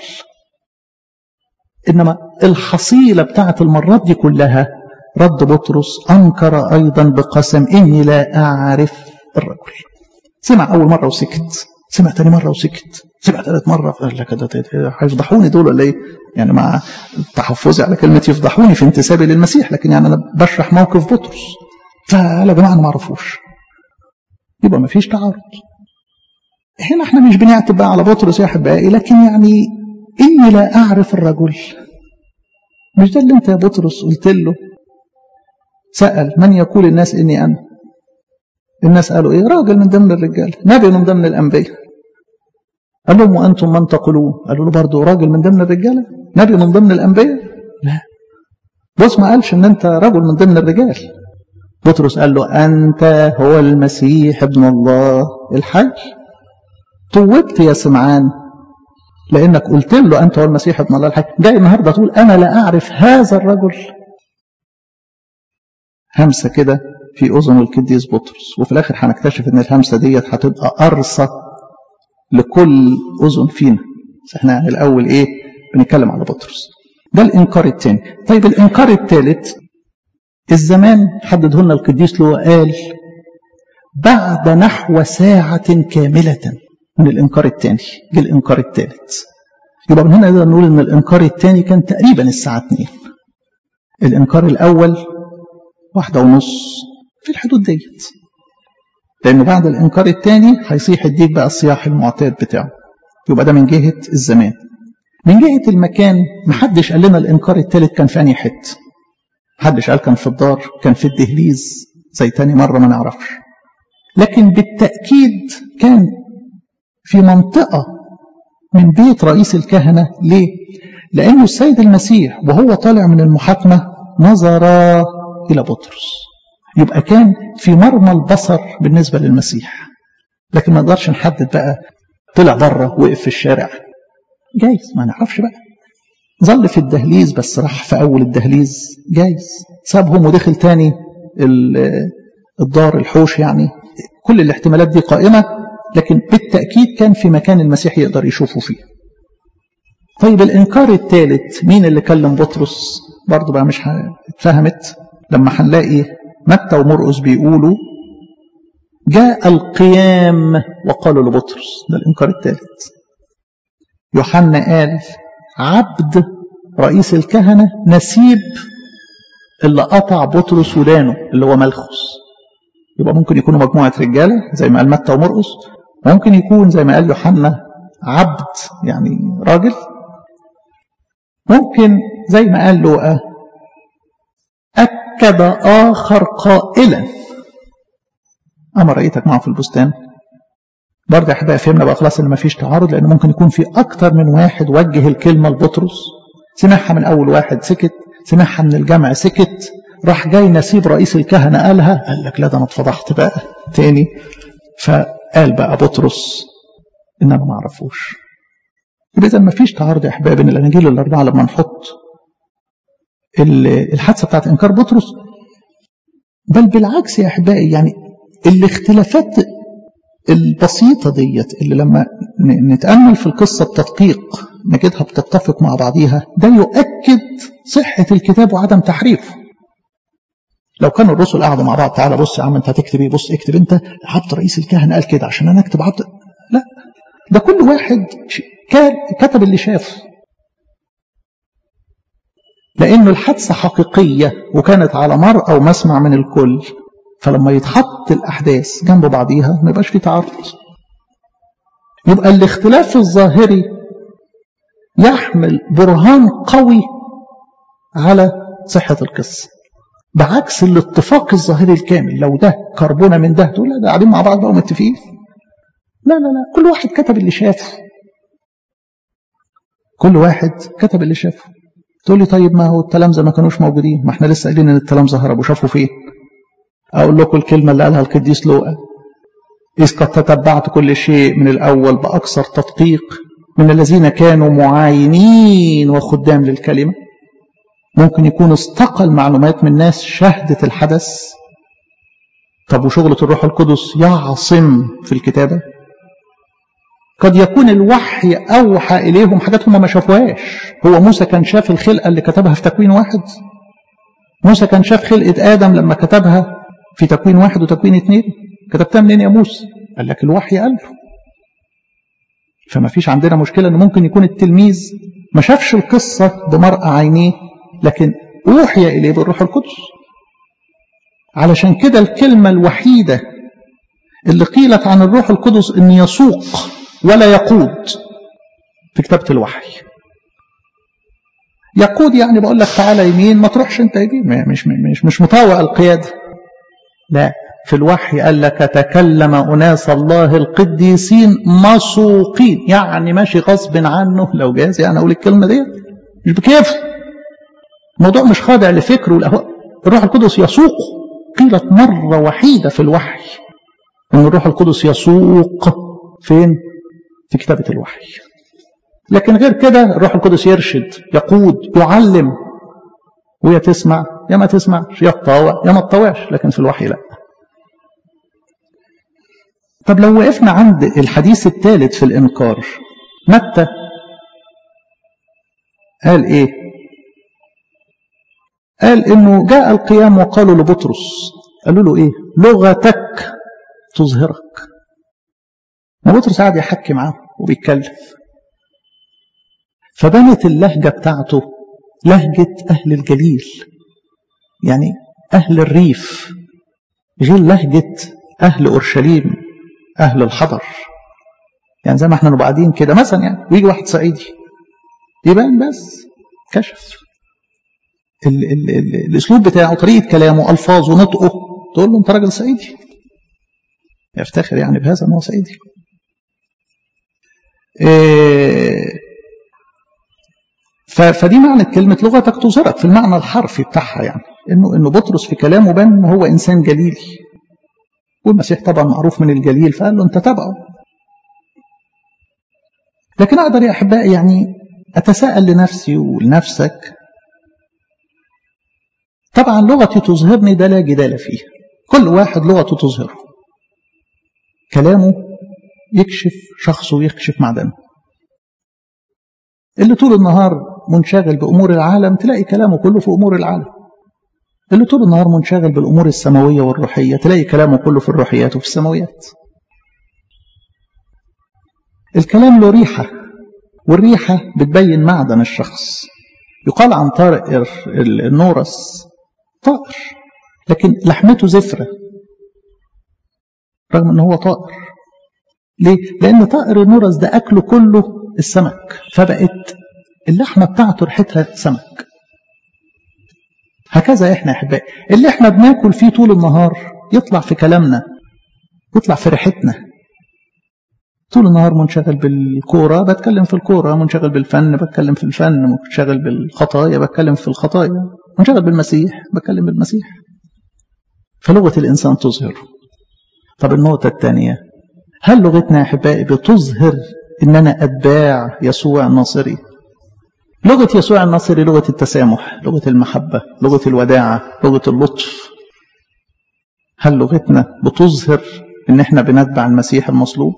إنما الحصيلة بتاعت المرات دي كلها رد بطرس أنكر أيضا بقسم إني لا أعرف الرجل سمع أول مرة وسكت سمع تاني مرة وسكت سمع ثالث مرة قال لك هيفضحوني دول ولا إيه؟ يعني مع تحفظي على كلمة يفضحوني في انتسابي للمسيح لكن يعني أنا بشرح موقف بطرس فقال يا جماعة أنا ما أعرفوش يبقى ما فيش تعارض هنا احنا مش بنعتب بقى على بطرس يا احبائي لكن يعني اني لا اعرف الرجل مش ده اللي انت يا بطرس قلت له سأل من يقول الناس اني انا الناس قالوا ايه راجل من ضمن الرجال نبي من ضمن الانبياء قال لهم وانتم من تقولون قالوا له برضه راجل من ضمن الرجاله نبي من ضمن الانبياء لا بص ما قالش ان انت رجل من ضمن الرجال بطرس قال له انت هو المسيح ابن الله الحي توبت يا سمعان لانك قلت له انت هو المسيح ابن الله الحي جاي النهارده تقول انا لا اعرف هذا الرجل همسه كده في اذن القديس بطرس وفي الاخر هنكتشف ان الهمسه ديت هتبقى ارصه لكل اذن فينا بس احنا الاول ايه بنتكلم على بطرس ده الانكار الثاني طيب الانكار الثالث الزمان حدده لنا القديس له قال بعد نحو ساعة كاملة من الإنكار الثاني جه الإنكار الثالث يبقى من هنا نقدر نقول إن الإنكار الثاني كان تقريبا الساعة 2 الإنكار الأول واحدة ونص في الحدود ديت لأنه بعد الإنكار الثاني هيصيح الديك بقى الصياح المعتاد بتاعه يبقى ده من جهة الزمان من جهة المكان محدش قال لنا الإنكار الثالث كان في أنهي حتة محدش قال كان في الدار كان في الدهليز زي تاني مرة ما نعرفش لكن بالتأكيد كان في منطقة من بيت رئيس الكهنة ليه؟ لأنه السيد المسيح وهو طالع من المحاكمة نظر إلى بطرس يبقى كان في مرمى البصر بالنسبة للمسيح لكن ما نقدرش نحدد بقى طلع بره وقف في الشارع جايز ما نعرفش بقى ظل في الدهليز بس راح في أول الدهليز جايز سابهم ودخل تاني الدار الحوش يعني كل الاحتمالات دي قائمة لكن بالتأكيد كان في مكان المسيح يقدر يشوفه فيه طيب الإنكار الثالث مين اللي كلم بطرس برضه بقى مش اتفهمت لما هنلاقي متى ومرقس بيقولوا جاء القيام وقالوا لبطرس ده الإنكار الثالث يوحنا قال عبد رئيس الكهنة نسيب اللي قطع بطرس ودانه اللي هو ملخص يبقى ممكن يكونوا مجموعة رجالة زي ما قال متى ومرقس ممكن يكون زي ما قال يوحنا عبد يعني راجل ممكن زي ما قال لوقا أكد آخر قائلا أما رأيتك معه في البستان برضه يا أحبائي فهمنا بقى خلاص إن مفيش تعارض لأن ممكن يكون في أكتر من واحد وجه الكلمة لبطرس سمعها من أول واحد سكت سمعها من الجمع سكت راح جاي نسيب رئيس الكهنة قالها قال لك لا ده أنا اتفضحت بقى تاني فقال بقى بطرس إن أنا ما أعرفوش يبقى إذا مفيش تعارض يا أحبائي بين الأناجيل الأربعة لما نحط الحادثة بتاعت إنكار بطرس بل بالعكس يا أحبائي يعني الاختلافات البسيطة ديت اللي لما نتأمل في القصة بتدقيق نجدها بتتفق مع بعضيها ده يؤكد صحة الكتاب وعدم تحريفه لو كانوا الرسل قعدوا مع بعض تعالى بص يا عم انت هتكتب ايه بص اكتب انت عبد رئيس الكهنة قال كده عشان انا اكتب عبد لا ده كل واحد كتب اللي شافه لأن الحادثة حقيقية وكانت على مرأى ومسمع من الكل فلما يتحط الأحداث جنب بعضيها ما يبقاش في تعارض يبقى الاختلاف الظاهري يحمل برهان قوي على صحة القصة بعكس الاتفاق الظاهري الكامل لو ده كربونة من ده تقول لا ده قاعدين مع بعض بقى ومتفقين لا لا لا كل واحد كتب اللي شافه كل واحد كتب اللي شافه تقول لي طيب ما هو التلامذة ما كانوش موجودين ما احنا لسه قايلين ان التلامذة هربوا شافوا فين اقول لكم الكلمة اللي قالها القديس لوقا إذ قد تتبعت كل شيء من الأول بأكثر تدقيق من الذين كانوا معاينين وخدام للكلمة ممكن يكون استقل معلومات من ناس شهدت الحدث طب وشغلة الروح القدس يعصم في الكتابة قد يكون الوحي أوحى إليهم حاجات هم ما شافوهاش هو موسى كان شاف الخلقة اللي كتبها في تكوين واحد موسى كان شاف خلقة آدم لما كتبها في تكوين واحد وتكوين اثنين كتبتها منين يا موسى قال لك الوحي قال له فما فيش عندنا مشكلة أن ممكن يكون التلميذ ما شافش القصة بمرأة عينيه لكن أوحي إليه بالروح القدس علشان كده الكلمة الوحيدة اللي قيلت عن الروح القدس أن يسوق ولا يقود في كتابة الوحي يقود يعني بقول لك تعالى يمين ما تروحش انت يمين مش مش مش مطاوع القيادة لا في الوحي قال لك تكلم أناس الله القديسين مسوقين يعني ماشي غصب عنه لو جاز يعني أقول الكلمة دي مش بكيف الموضوع مش خاضع لفكر والأهواء الروح القدس يسوق قيلت مرة وحيدة في الوحي أن الروح القدس يسوق فين في كتابة الوحي لكن غير كده الروح القدس يرشد يقود يعلم ويا تسمع يا ما تسمعش يا تطاوع يا ما تطاوعش لكن في الوحي لا طب لو وقفنا عند الحديث الثالث في الإنكار متى قال إيه قال إنه جاء القيام وقالوا لبطرس قالوا له إيه لغتك تظهرك ما بطرس قاعد يحكي معاه وبيتكلم فبنت اللهجة بتاعته لهجة أهل الجليل يعني أهل الريف غير لهجة أهل أورشليم أهل الحضر يعني زي ما احنا نبقى قاعدين كده مثلا يعني ويجي واحد صعيدي يبان بس كشف ال ال ال الأسلوب بتاعه طريقة كلامه ألفاظه نطقه تقول له أنت راجل صعيدي يفتخر يعني بهذا أنه صعيدي إيه فدي معنى كلمة لغتك تظهرك في المعنى الحرفي بتاعها يعني انه انه بطرس في كلامه بان ان هو انسان جليلي والمسيح طبعا معروف من الجليل فقال له انت تبعه لكن اقدر يا احبائي يعني اتساءل لنفسي ولنفسك طبعا لغتي تظهرني ده لا جدال فيه كل واحد لغته تظهره كلامه يكشف شخصه ويكشف معدنه اللي طول النهار منشغل بأمور العالم تلاقي كلامه كله في أمور العالم اللي طول النهار منشغل بالأمور السماوية والروحية تلاقي كلامه كله في الروحيات وفي السماويات الكلام له ريحة والريحة بتبين معدن الشخص يقال عن طارق النورس طائر لكن لحمته زفرة رغم ان هو طائر ليه؟ لأن طائر النورس ده أكله كله السمك فبقت اللحمة بتاعته ريحتها سمك هكذا احنا يا احبائي اللي احنا بناكل فيه طول النهار يطلع في كلامنا يطلع في ريحتنا طول النهار منشغل بالكورة بتكلم في الكورة منشغل بالفن بتكلم في الفن منشغل بالخطايا بتكلم في الخطايا منشغل بالمسيح بتكلم بالمسيح فلغة الإنسان تظهر طب النقطة الثانية هل لغتنا يا أحبائي بتظهر إننا أتباع يسوع الناصري لغة يسوع الناصري لغة التسامح لغة المحبة لغة الوداعة لغة اللطف هل لغتنا بتظهر إن إحنا بنتبع المسيح المصلوب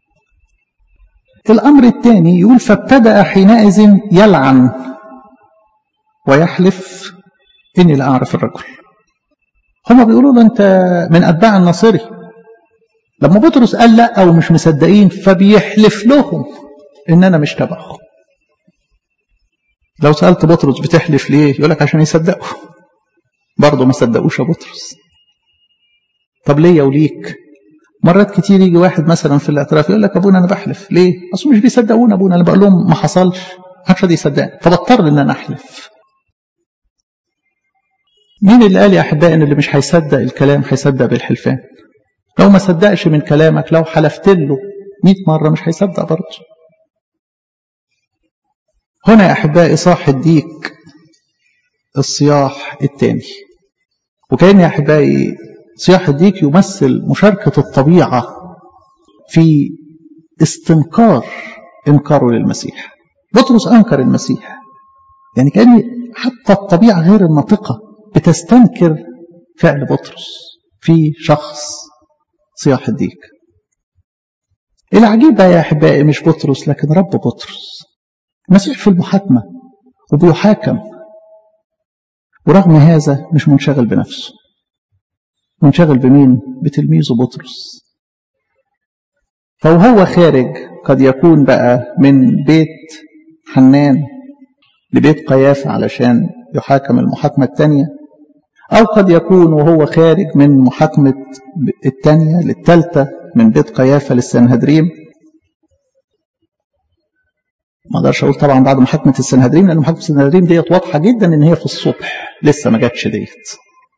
الأمر الثاني يقول فابتدأ حينئذ يلعن ويحلف إني لا أعرف الرجل هما بيقولوا له أنت من أتباع الناصري لما بطرس قال لا أو مش مصدقين فبيحلف لهم إن أنا مش تبعه لو سألت بطرس بتحلف ليه يقول لك عشان يصدقوا برضه ما صدقوش يا بطرس طب ليه وليك مرات كتير يجي واحد مثلا في الاعتراف يقول لك ابونا انا بحلف ليه اصل مش بيصدقونا ابونا انا بقول لهم ما حصلش محدش راضي يصدقني فبضطر ان انا احلف مين اللي قال يا احبائي ان اللي مش هيصدق الكلام هيصدق بالحلفان لو ما صدقش من كلامك لو حلفت له 100 مره مش هيصدق برضه هنا يا احبائي صاح الديك الصياح الثاني وكان يا احبائي صياح الديك يمثل مشاركة الطبيعة في استنكار إنكاره للمسيح بطرس أنكر المسيح يعني كان حتى الطبيعة غير الناطقة بتستنكر فعل بطرس في شخص صياح الديك العجيب يا أحبائي مش بطرس لكن رب بطرس المسيح في المحاكمة وبيحاكم ورغم هذا مش منشغل بنفسه منشغل بمين بتلميذه بطرس فوهو خارج قد يكون بقى من بيت حنان لبيت قيافة علشان يحاكم المحاكمة الثانية أو قد يكون وهو خارج من محاكمة الثانية للثالثة من بيت قيافة للسنهدريم ما اقدرش اقول طبعا بعد محاكمه السنهدريم لان محاكمه السنهدريم ديت واضحه جدا ان هي في الصبح لسه ما جاتش ديت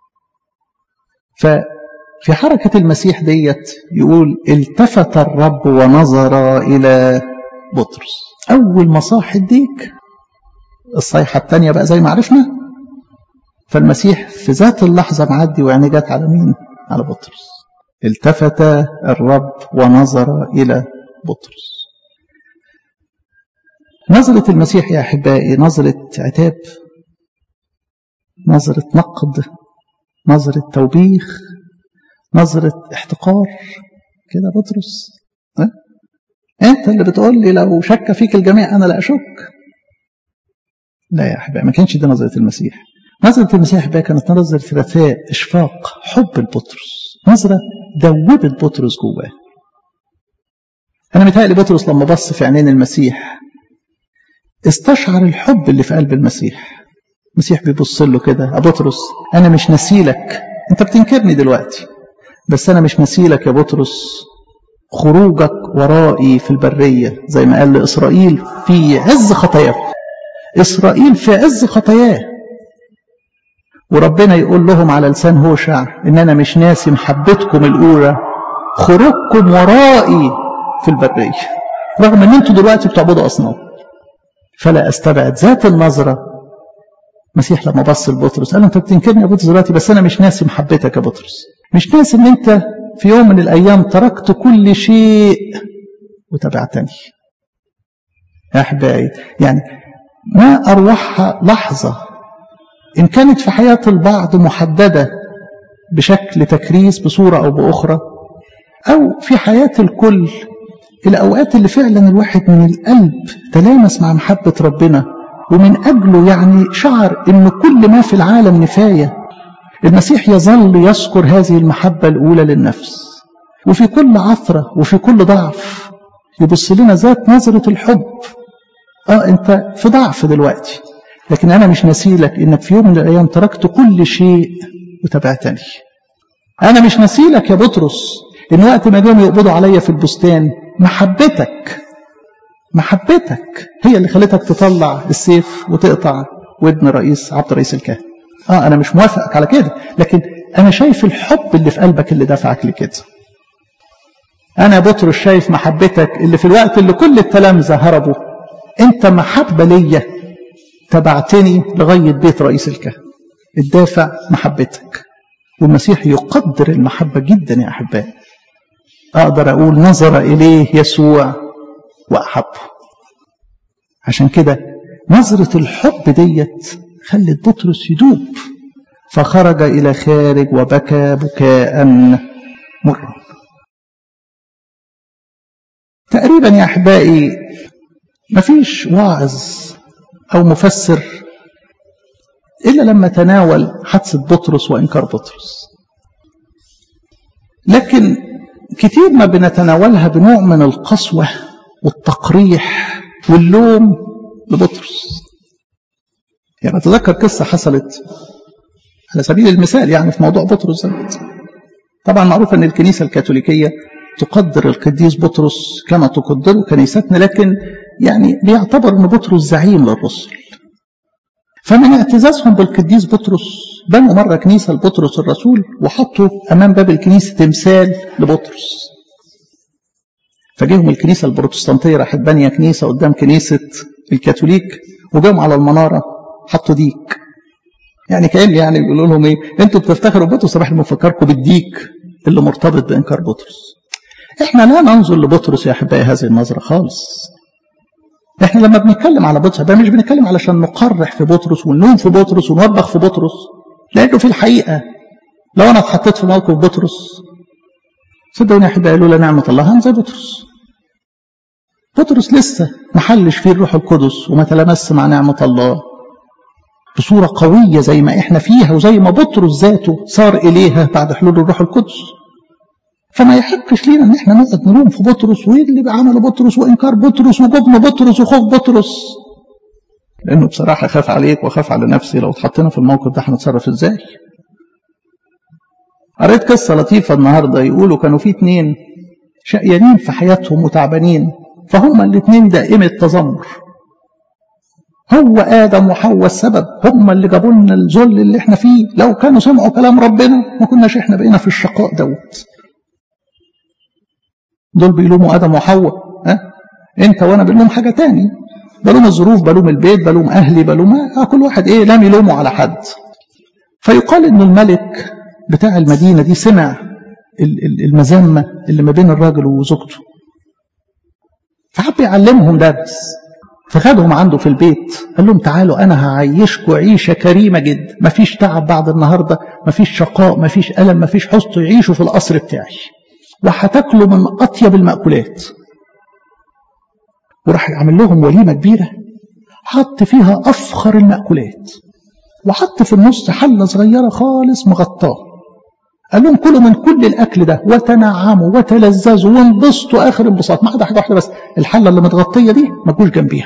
ففي حركة المسيح ديت يقول التفت الرب ونظر إلى بطرس أول ما صاح الديك الصيحة الثانية بقى زي ما عرفنا فالمسيح في ذات اللحظة معدي وعينيه جت على مين؟ على بطرس التفت الرب ونظر إلى بطرس نظرة المسيح يا أحبائي نظرة عتاب نظرة نقد نظرة توبيخ نظرة احتقار كده بطرس أه؟ انت اللي بتقول لي لو شك فيك الجميع انا لا اشك لا يا احبائي ما كانش دي نظرة المسيح نظرة المسيح احبائي كانت نظرة رثاء اشفاق حب لبطرس نظرة دوبت بطرس جواه انا متهيألي بطرس لما بص في عينين المسيح استشعر الحب اللي في قلب المسيح المسيح بيبص له كده يا بطرس انا مش نسيلك انت بتنكرني دلوقتي بس انا مش نسيلك يا بطرس خروجك ورائي في البريه زي ما قال لاسرائيل في عز خطاياه اسرائيل في عز خطاياه وربنا يقول لهم على لسان هوشع ان انا مش ناسي محبتكم الاولى خروجكم ورائي في البريه رغم ان انتوا دلوقتي بتعبدوا اصنام فلا استبعد ذات النظره المسيح لما بص لبطرس قال له انت بتنكرني يا بطرس دلوقتي بس انا مش ناسي محبتك يا بطرس مش ناسي ان انت في يوم من الايام تركت كل شيء وتبعتني يا احبائي يعني ما اروعها لحظه ان كانت في حياه البعض محدده بشكل تكريس بصوره او باخرى او في حياه الكل الاوقات اللي فعلا الواحد من القلب تلامس مع محبه ربنا ومن أجله يعني شعر أن كل ما في العالم نفاية المسيح يظل يذكر هذه المحبة الأولى للنفس وفي كل عثرة وفي كل ضعف يبص لنا ذات نظرة الحب آه أنت في ضعف دلوقتي لكن أنا مش نسيلك إنك في يوم من الأيام تركت كل شيء وتبعتني أنا مش نسيلك يا بطرس إن وقت ما جم يقبضوا عليا في البستان محبتك محبتك هي اللي خلتك تطلع السيف وتقطع ودن رئيس عبد رئيس الكهنة اه انا مش موافقك على كده لكن انا شايف الحب اللي في قلبك اللي دفعك لكده أنا بطرس شايف محبتك اللي في الوقت اللي كل التلامذة هربوا أنت محبة ليا تبعتني لغاية بيت رئيس الكهنة الدافع محبتك والمسيح يقدر المحبة جدا يا أحبائي أقدر أقول نظر إليه يسوع وأحبه عشان كده نظرة الحب ديت خلت بطرس يدوب فخرج إلى خارج وبكى بكاء مرا تقريبا يا أحبائي مفيش واعظ أو مفسر إلا لما تناول حادثة بطرس وإنكار بطرس لكن كتير ما بنتناولها بنوع من القسوة والتقريح واللوم لبطرس يعني أتذكر قصة حصلت على سبيل المثال يعني في موضوع بطرس دوت طبعا معروف أن الكنيسة الكاثوليكية تقدر القديس بطرس كما تقدره كنيستنا لكن يعني بيعتبر أن بطرس زعيم للرسل فمن اعتزازهم بالقديس بطرس بنوا مرة كنيسة لبطرس الرسول وحطوا أمام باب الكنيسة تمثال لبطرس فجيهم الكنيسة البروتستانتية راحت بانية كنيسة قدام كنيسة الكاثوليك وجاهم على المنارة حطوا ديك يعني كأن يعني بيقولوا لهم ايه انتوا بتفتخروا بطرس طب احنا بنفكركم بالديك اللي مرتبط بانكار بطرس احنا لا ننظر لبطرس يا احبائي هذه النظرة خالص احنا لما بنتكلم على بطرس ده مش بنتكلم علشان نقرح في بطرس ونلوم في بطرس ونوبخ في بطرس لانه في الحقيقه لو انا اتحطيت في موقف بطرس صدقوني يا احبائي لولا نعمه الله هنزل بطرس بطرس لسه ما حلش فيه الروح القدس وما تلمس مع نعمه الله بصوره قويه زي ما احنا فيها وزي ما بطرس ذاته صار اليها بعد حلول الروح القدس فما يحقش لينا ان احنا نقعد نلوم في بطرس وايه اللي بعمله بطرس وانكار بطرس وجبن بطرس وخوف بطرس لانه بصراحه خاف عليك وخاف على نفسي لو اتحطينا في الموقف ده هنتصرف ازاي قريت قصه لطيفه النهارده يقولوا كانوا في اتنين شقيانين في حياتهم وتعبانين فهم الاتنين دائمة تذمر هو آدم وحواء السبب هم اللي جابوا لنا الذل اللي احنا فيه لو كانوا سمعوا كلام ربنا ما كناش احنا بقينا في الشقاء دوت دول بيلوموا ادم وحواء ها انت وانا بنلوم حاجه تاني بلوم الظروف بلوم البيت بلوم اهلي بلوم آه كل واحد ايه لم يلومه على حد فيقال ان الملك بتاع المدينه دي سمع المذمه اللي ما بين الراجل وزوجته فحب يعلمهم درس فخدهم عنده في البيت قال لهم تعالوا انا هعيشكم عيشه كريمه جدا مفيش تعب بعد النهارده مفيش شقاء مفيش الم مفيش حزن تعيشوا في القصر بتاعي وهتاكلوا من اطيب المأكولات وراح يعمل لهم وليمه كبيره حط فيها افخر المأكولات وحط في النص حله صغيره خالص مغطاه قال لهم كلوا من كل الاكل ده وتنعموا وتلذذوا وانبسطوا اخر انبساط ما عدا حاجه واحده بس الحله اللي متغطيه دي ما تجوش جنبيها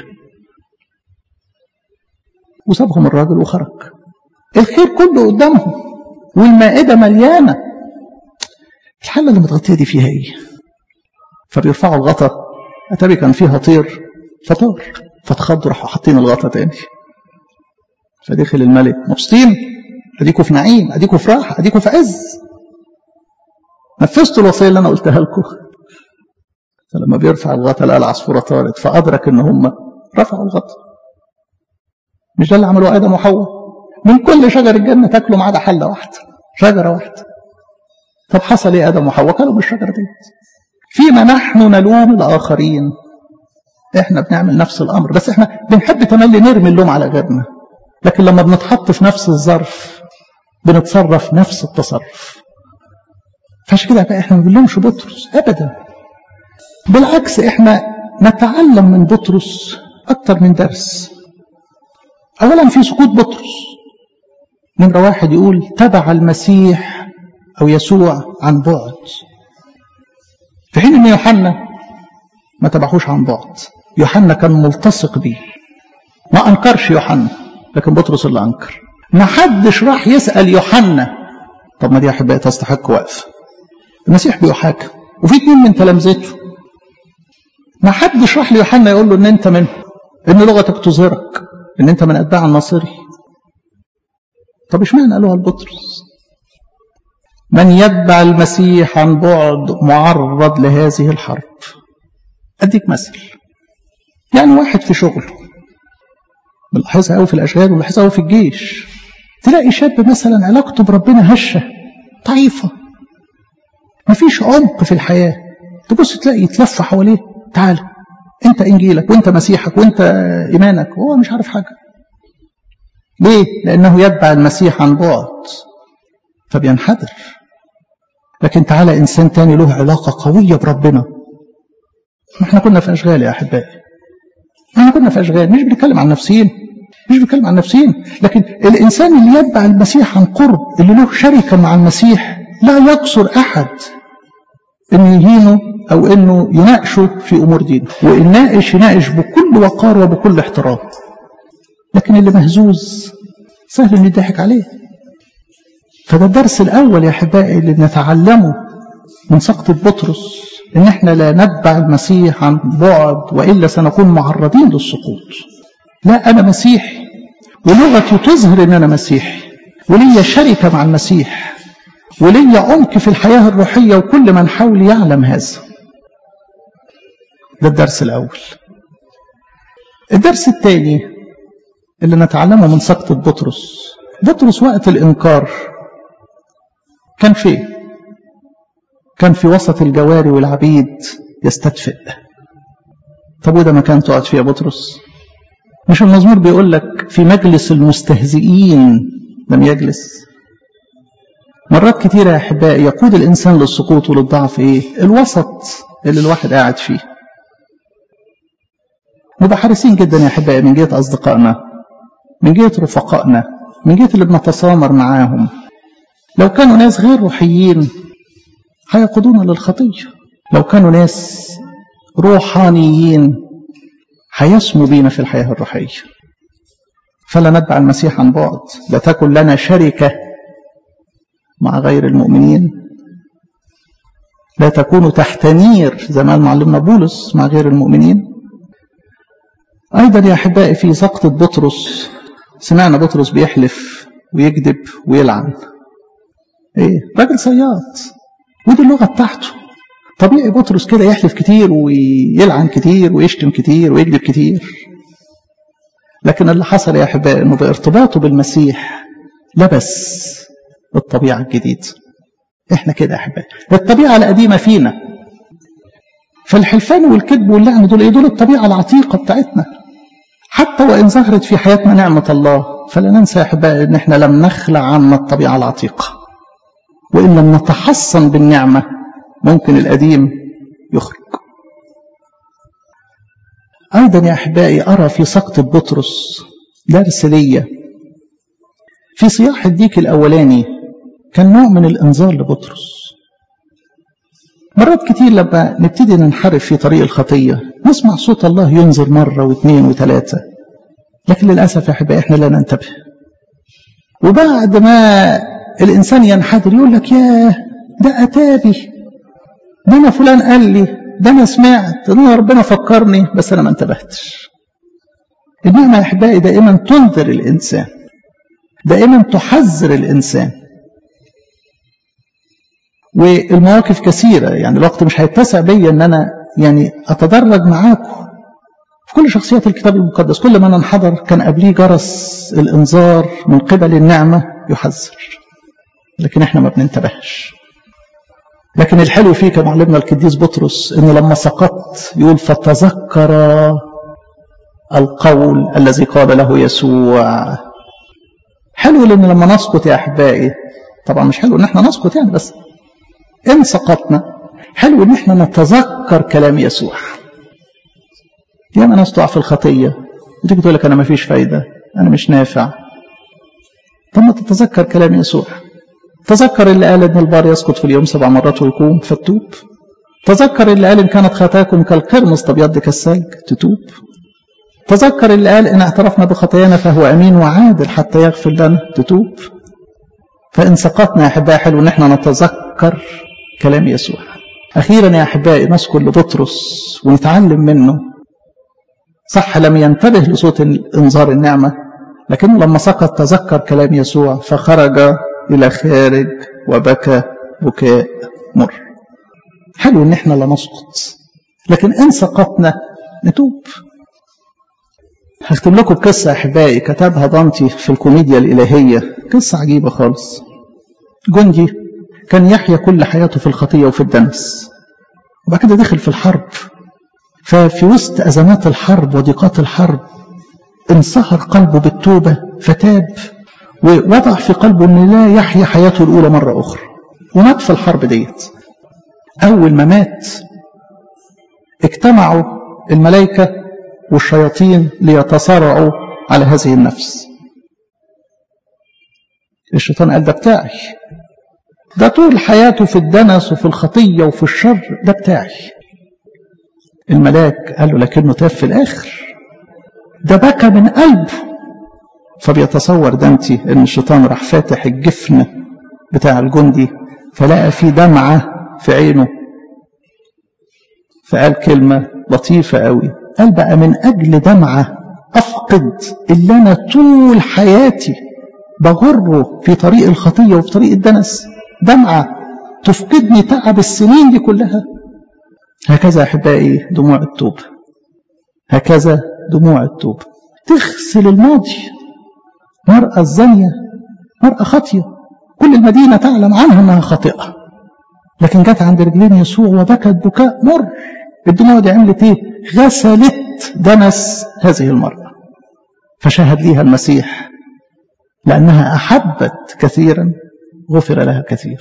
وسابهم الراجل وخرج الخير كله قدامهم والمائده مليانه الحله اللي متغطيه دي فيها ايه فبيرفعوا الغطا اتاري كان فيها طير فطار فاتخضوا راحوا حاطين الغطا تاني فدخل الملك مبسوطين اديكوا في نعيم اديكوا في راحه اديكوا في عز نفذتوا الوصيه اللي انا قلتها لكم فلما بيرفع الغطا لقى العصفوره طارت فادرك ان هم رفعوا الغطا مش ده اللي عملوه ادم وحواء من كل شجر الجنه تاكلوا ما عدا حله واحده شجره واحده طب حصل ايه ادم وحواء كانوا من الشجره دي فيما نحن نلوم الاخرين احنا بنعمل نفس الامر بس احنا بنحب تملي نرمي اللوم على غيرنا لكن لما بنتحط في نفس الظرف بنتصرف نفس التصرف فعشان كده بقى احنا ما بنلومش بطرس ابدا بالعكس احنا نتعلم من بطرس اكتر من درس اولا في سكوت بطرس نمره واحد يقول تبع المسيح او يسوع عن بعد في حين ان يوحنا ما تبعهوش عن بعد يوحنا كان ملتصق بيه ما انكرش يوحنا لكن بطرس اللي انكر ما حدش راح يسال يوحنا طب ما دي احبائي تستحق وقف المسيح بيحاكم وفي اتنين من تلامذته ما حدش راح ليوحنا يقول له ان انت من ان لغتك تظهرك ان انت من اتباع الناصري طب اشمعنى قالوها لبطرس من يتبع المسيح عن بعد معرض لهذه الحرب أديك مثل يعني واحد في شغله بنلاحظها قوي في الأشغال ونلاحظها قوي في الجيش تلاقي شاب مثلا علاقته بربنا هشة ضعيفة مفيش عمق في الحياة تبص تلاقي يتلف حواليه تعالى انت انجيلك وانت مسيحك وانت ايمانك هو مش عارف حاجة ليه؟ لأنه يتبع المسيح عن بعد فبينحدر لكن تعالى إنسان تاني له علاقة قوية بربنا احنا كنا في أشغال يا أحبائي احنا كنا في أشغال مش بنتكلم عن نفسين مش بنتكلم عن نفسين لكن الإنسان اللي يتبع المسيح عن قرب اللي له شركة مع المسيح لا يقصر أحد إنه يهينه أو إنه يناقشه في أمور دينه وإن ناقش يناقش بكل وقار وبكل احترام لكن اللي مهزوز سهل إنه يضحك عليه فده الدرس الأول يا أحبائي اللي نتعلمه من سقطة بطرس إن إحنا لا نتبع المسيح عن بعد وإلا سنكون معرضين للسقوط لا أنا مسيحي ولغتي تظهر إن أنا مسيحي وليا شركة مع المسيح وليا عمق في الحياة الروحية وكل من حولي يعلم هذا ده الدرس الأول الدرس الثاني اللي نتعلمه من سقطة بطرس بطرس وقت الإنكار كان فين كان في وسط الجواري والعبيد يستدفئ طب وده مكان تقعد فيه يا بطرس مش المزمور بيقول لك في مجلس المستهزئين لم يجلس مرات كتيرة يا أحبائي يقود الإنسان للسقوط وللضعف إيه الوسط اللي الواحد قاعد فيه نبقى حريصين جدا يا أحبائي من جهة أصدقائنا من جهة رفقائنا من جهة اللي بنتسامر معاهم لو كانوا ناس غير روحيين هيقودونا للخطية لو كانوا ناس روحانيين هيسموا بينا في الحياة الروحية فلا نتبع المسيح عن بعد لا تكن لنا شركة مع غير المؤمنين لا تكونوا تحت نير زي ما معلمنا بولس مع غير المؤمنين أيضا يا أحبائي في سقطة بطرس سمعنا بطرس بيحلف ويكذب ويلعن ايه راجل صياد ودي اللغه بتاعته طبيعي بطرس كده يحلف كتير ويلعن كتير ويشتم كتير ويكذب كتير لكن اللي حصل يا احبائي انه بارتباطه بالمسيح لبس الطبيعه الجديده احنا كده يا احبائي الطبيعه القديمه فينا فالحلفان والكذب واللعن دول ايه دول الطبيعه العتيقه بتاعتنا حتى وان ظهرت في حياتنا نعمه الله فلا ننسى يا احبائي ان احنا لم نخلع عنا الطبيعه العتيقه وإن لم نتحصن بالنعمة ممكن القديم يخرج أيضا يا أحبائي أرى في سقط بطرس درس ليا في صياح الديك الأولاني كان نوع من الإنذار لبطرس مرات كتير لما نبتدي ننحرف في طريق الخطية نسمع صوت الله ينذر مرة واثنين وثلاثة لكن للأسف يا أحبائي إحنا لا ننتبه وبعد ما الإنسان ينحدر يقول لك ياه ده أتابي ده أنا فلان قال لي ده أنا سمعت ده أنا ربنا فكرني بس أنا ما انتبهتش النعمة يا أحبائي دائما تنذر الإنسان دائما تحذر الإنسان والمواقف كثيرة يعني الوقت مش هيتسع بيا أن أنا يعني أتدرج معاكم في كل شخصيات الكتاب المقدس كل ما ننحدر كان قبليه جرس الإنذار من قبل النعمة يحذر لكن احنا ما بننتبهش لكن الحلو فيه كما علمنا القديس بطرس انه لما سقطت يقول فتذكر القول الذي قال له يسوع حلو لان لما نسقط يا احبائي طبعا مش حلو ان احنا نسقط يعني بس ان سقطنا حلو ان احنا نتذكر كلام يسوع ياما ناس تقع في الخطيه وتيجي تقول لك انا ما فيش فايده انا مش نافع طب ما تتذكر كلام يسوع تذكر اللي قال ان البار يسقط في اليوم سبع مرات ويقوم فتوب تذكر اللي قال ان كانت خطاياكم كالقرمز تبيض كالثلج تتوب تذكر اللي قال ان اعترفنا بخطايانا فهو امين وعادل حتى يغفر لنا تتوب فان سقطنا يا احبائي حلو ان احنا نتذكر كلام يسوع اخيرا يا احبائي نذكر لبطرس ونتعلم منه صح لم ينتبه لصوت انذار النعمه لكنه لما سقط تذكر كلام يسوع فخرج إلى خارج وبكى بكاء مر حلو ان احنا لا نسقط لكن ان سقطنا نتوب هختم لكم قصة أحبائي كتبها دانتي في الكوميديا الإلهية قصة عجيبة خالص جندي كان يحيا كل حياته في الخطية وفي الدنس وبعد كده دخل في الحرب ففي وسط أزمات الحرب وضيقات الحرب انصهر قلبه بالتوبة فتاب ووضع في قلبه أن لا يحيا حياته الأولى مرة أخرى ومات في الحرب ديت أول ما مات اجتمعوا الملائكة والشياطين ليتصارعوا على هذه النفس الشيطان قال ده بتاعي ده طول حياته في الدنس وفي الخطية وفي الشر ده بتاعي الملاك قال له لكنه تاب في الآخر ده بكى من قلبه فبيتصور دانتي ان الشيطان راح فاتح الجفن بتاع الجندي فلقى في دمعة في عينه فقال كلمة لطيفة قوي قال بقى من أجل دمعة أفقد اللي أنا طول حياتي بغره في طريق الخطية وفي طريق الدنس دمعة تفقدني تعب السنين دي كلها هكذا أحبائي دموع التوبة هكذا دموع التوبة تغسل الماضي مرأة الزانية مرأة خاطية كل المدينة تعلم عنها أنها خاطئة لكن جت عند رجلين يسوع وبكت بكاء مر الدموع دي عملت ايه غسلت دنس هذه المرأة فشهد ليها المسيح لأنها أحبت كثيرا غفر لها كثير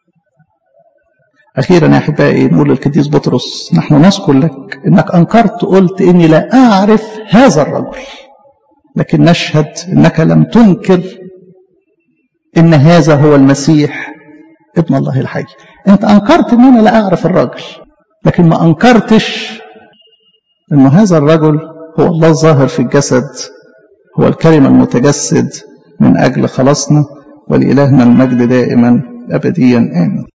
أخيرا يا أحبائي نقول للقديس بطرس نحن نذكر لك أنك أنكرت قلت إني لا أعرف هذا الرجل لكن نشهد أنك لم تنكر إن هذا هو المسيح ابن الله الحي أنت أنكرت أن أنا لا أعرف الرجل لكن ما أنكرتش أن هذا الرجل هو الله الظاهر في الجسد هو الكلمة المتجسد من أجل خلاصنا ولإلهنا المجد دائما أبديا آمين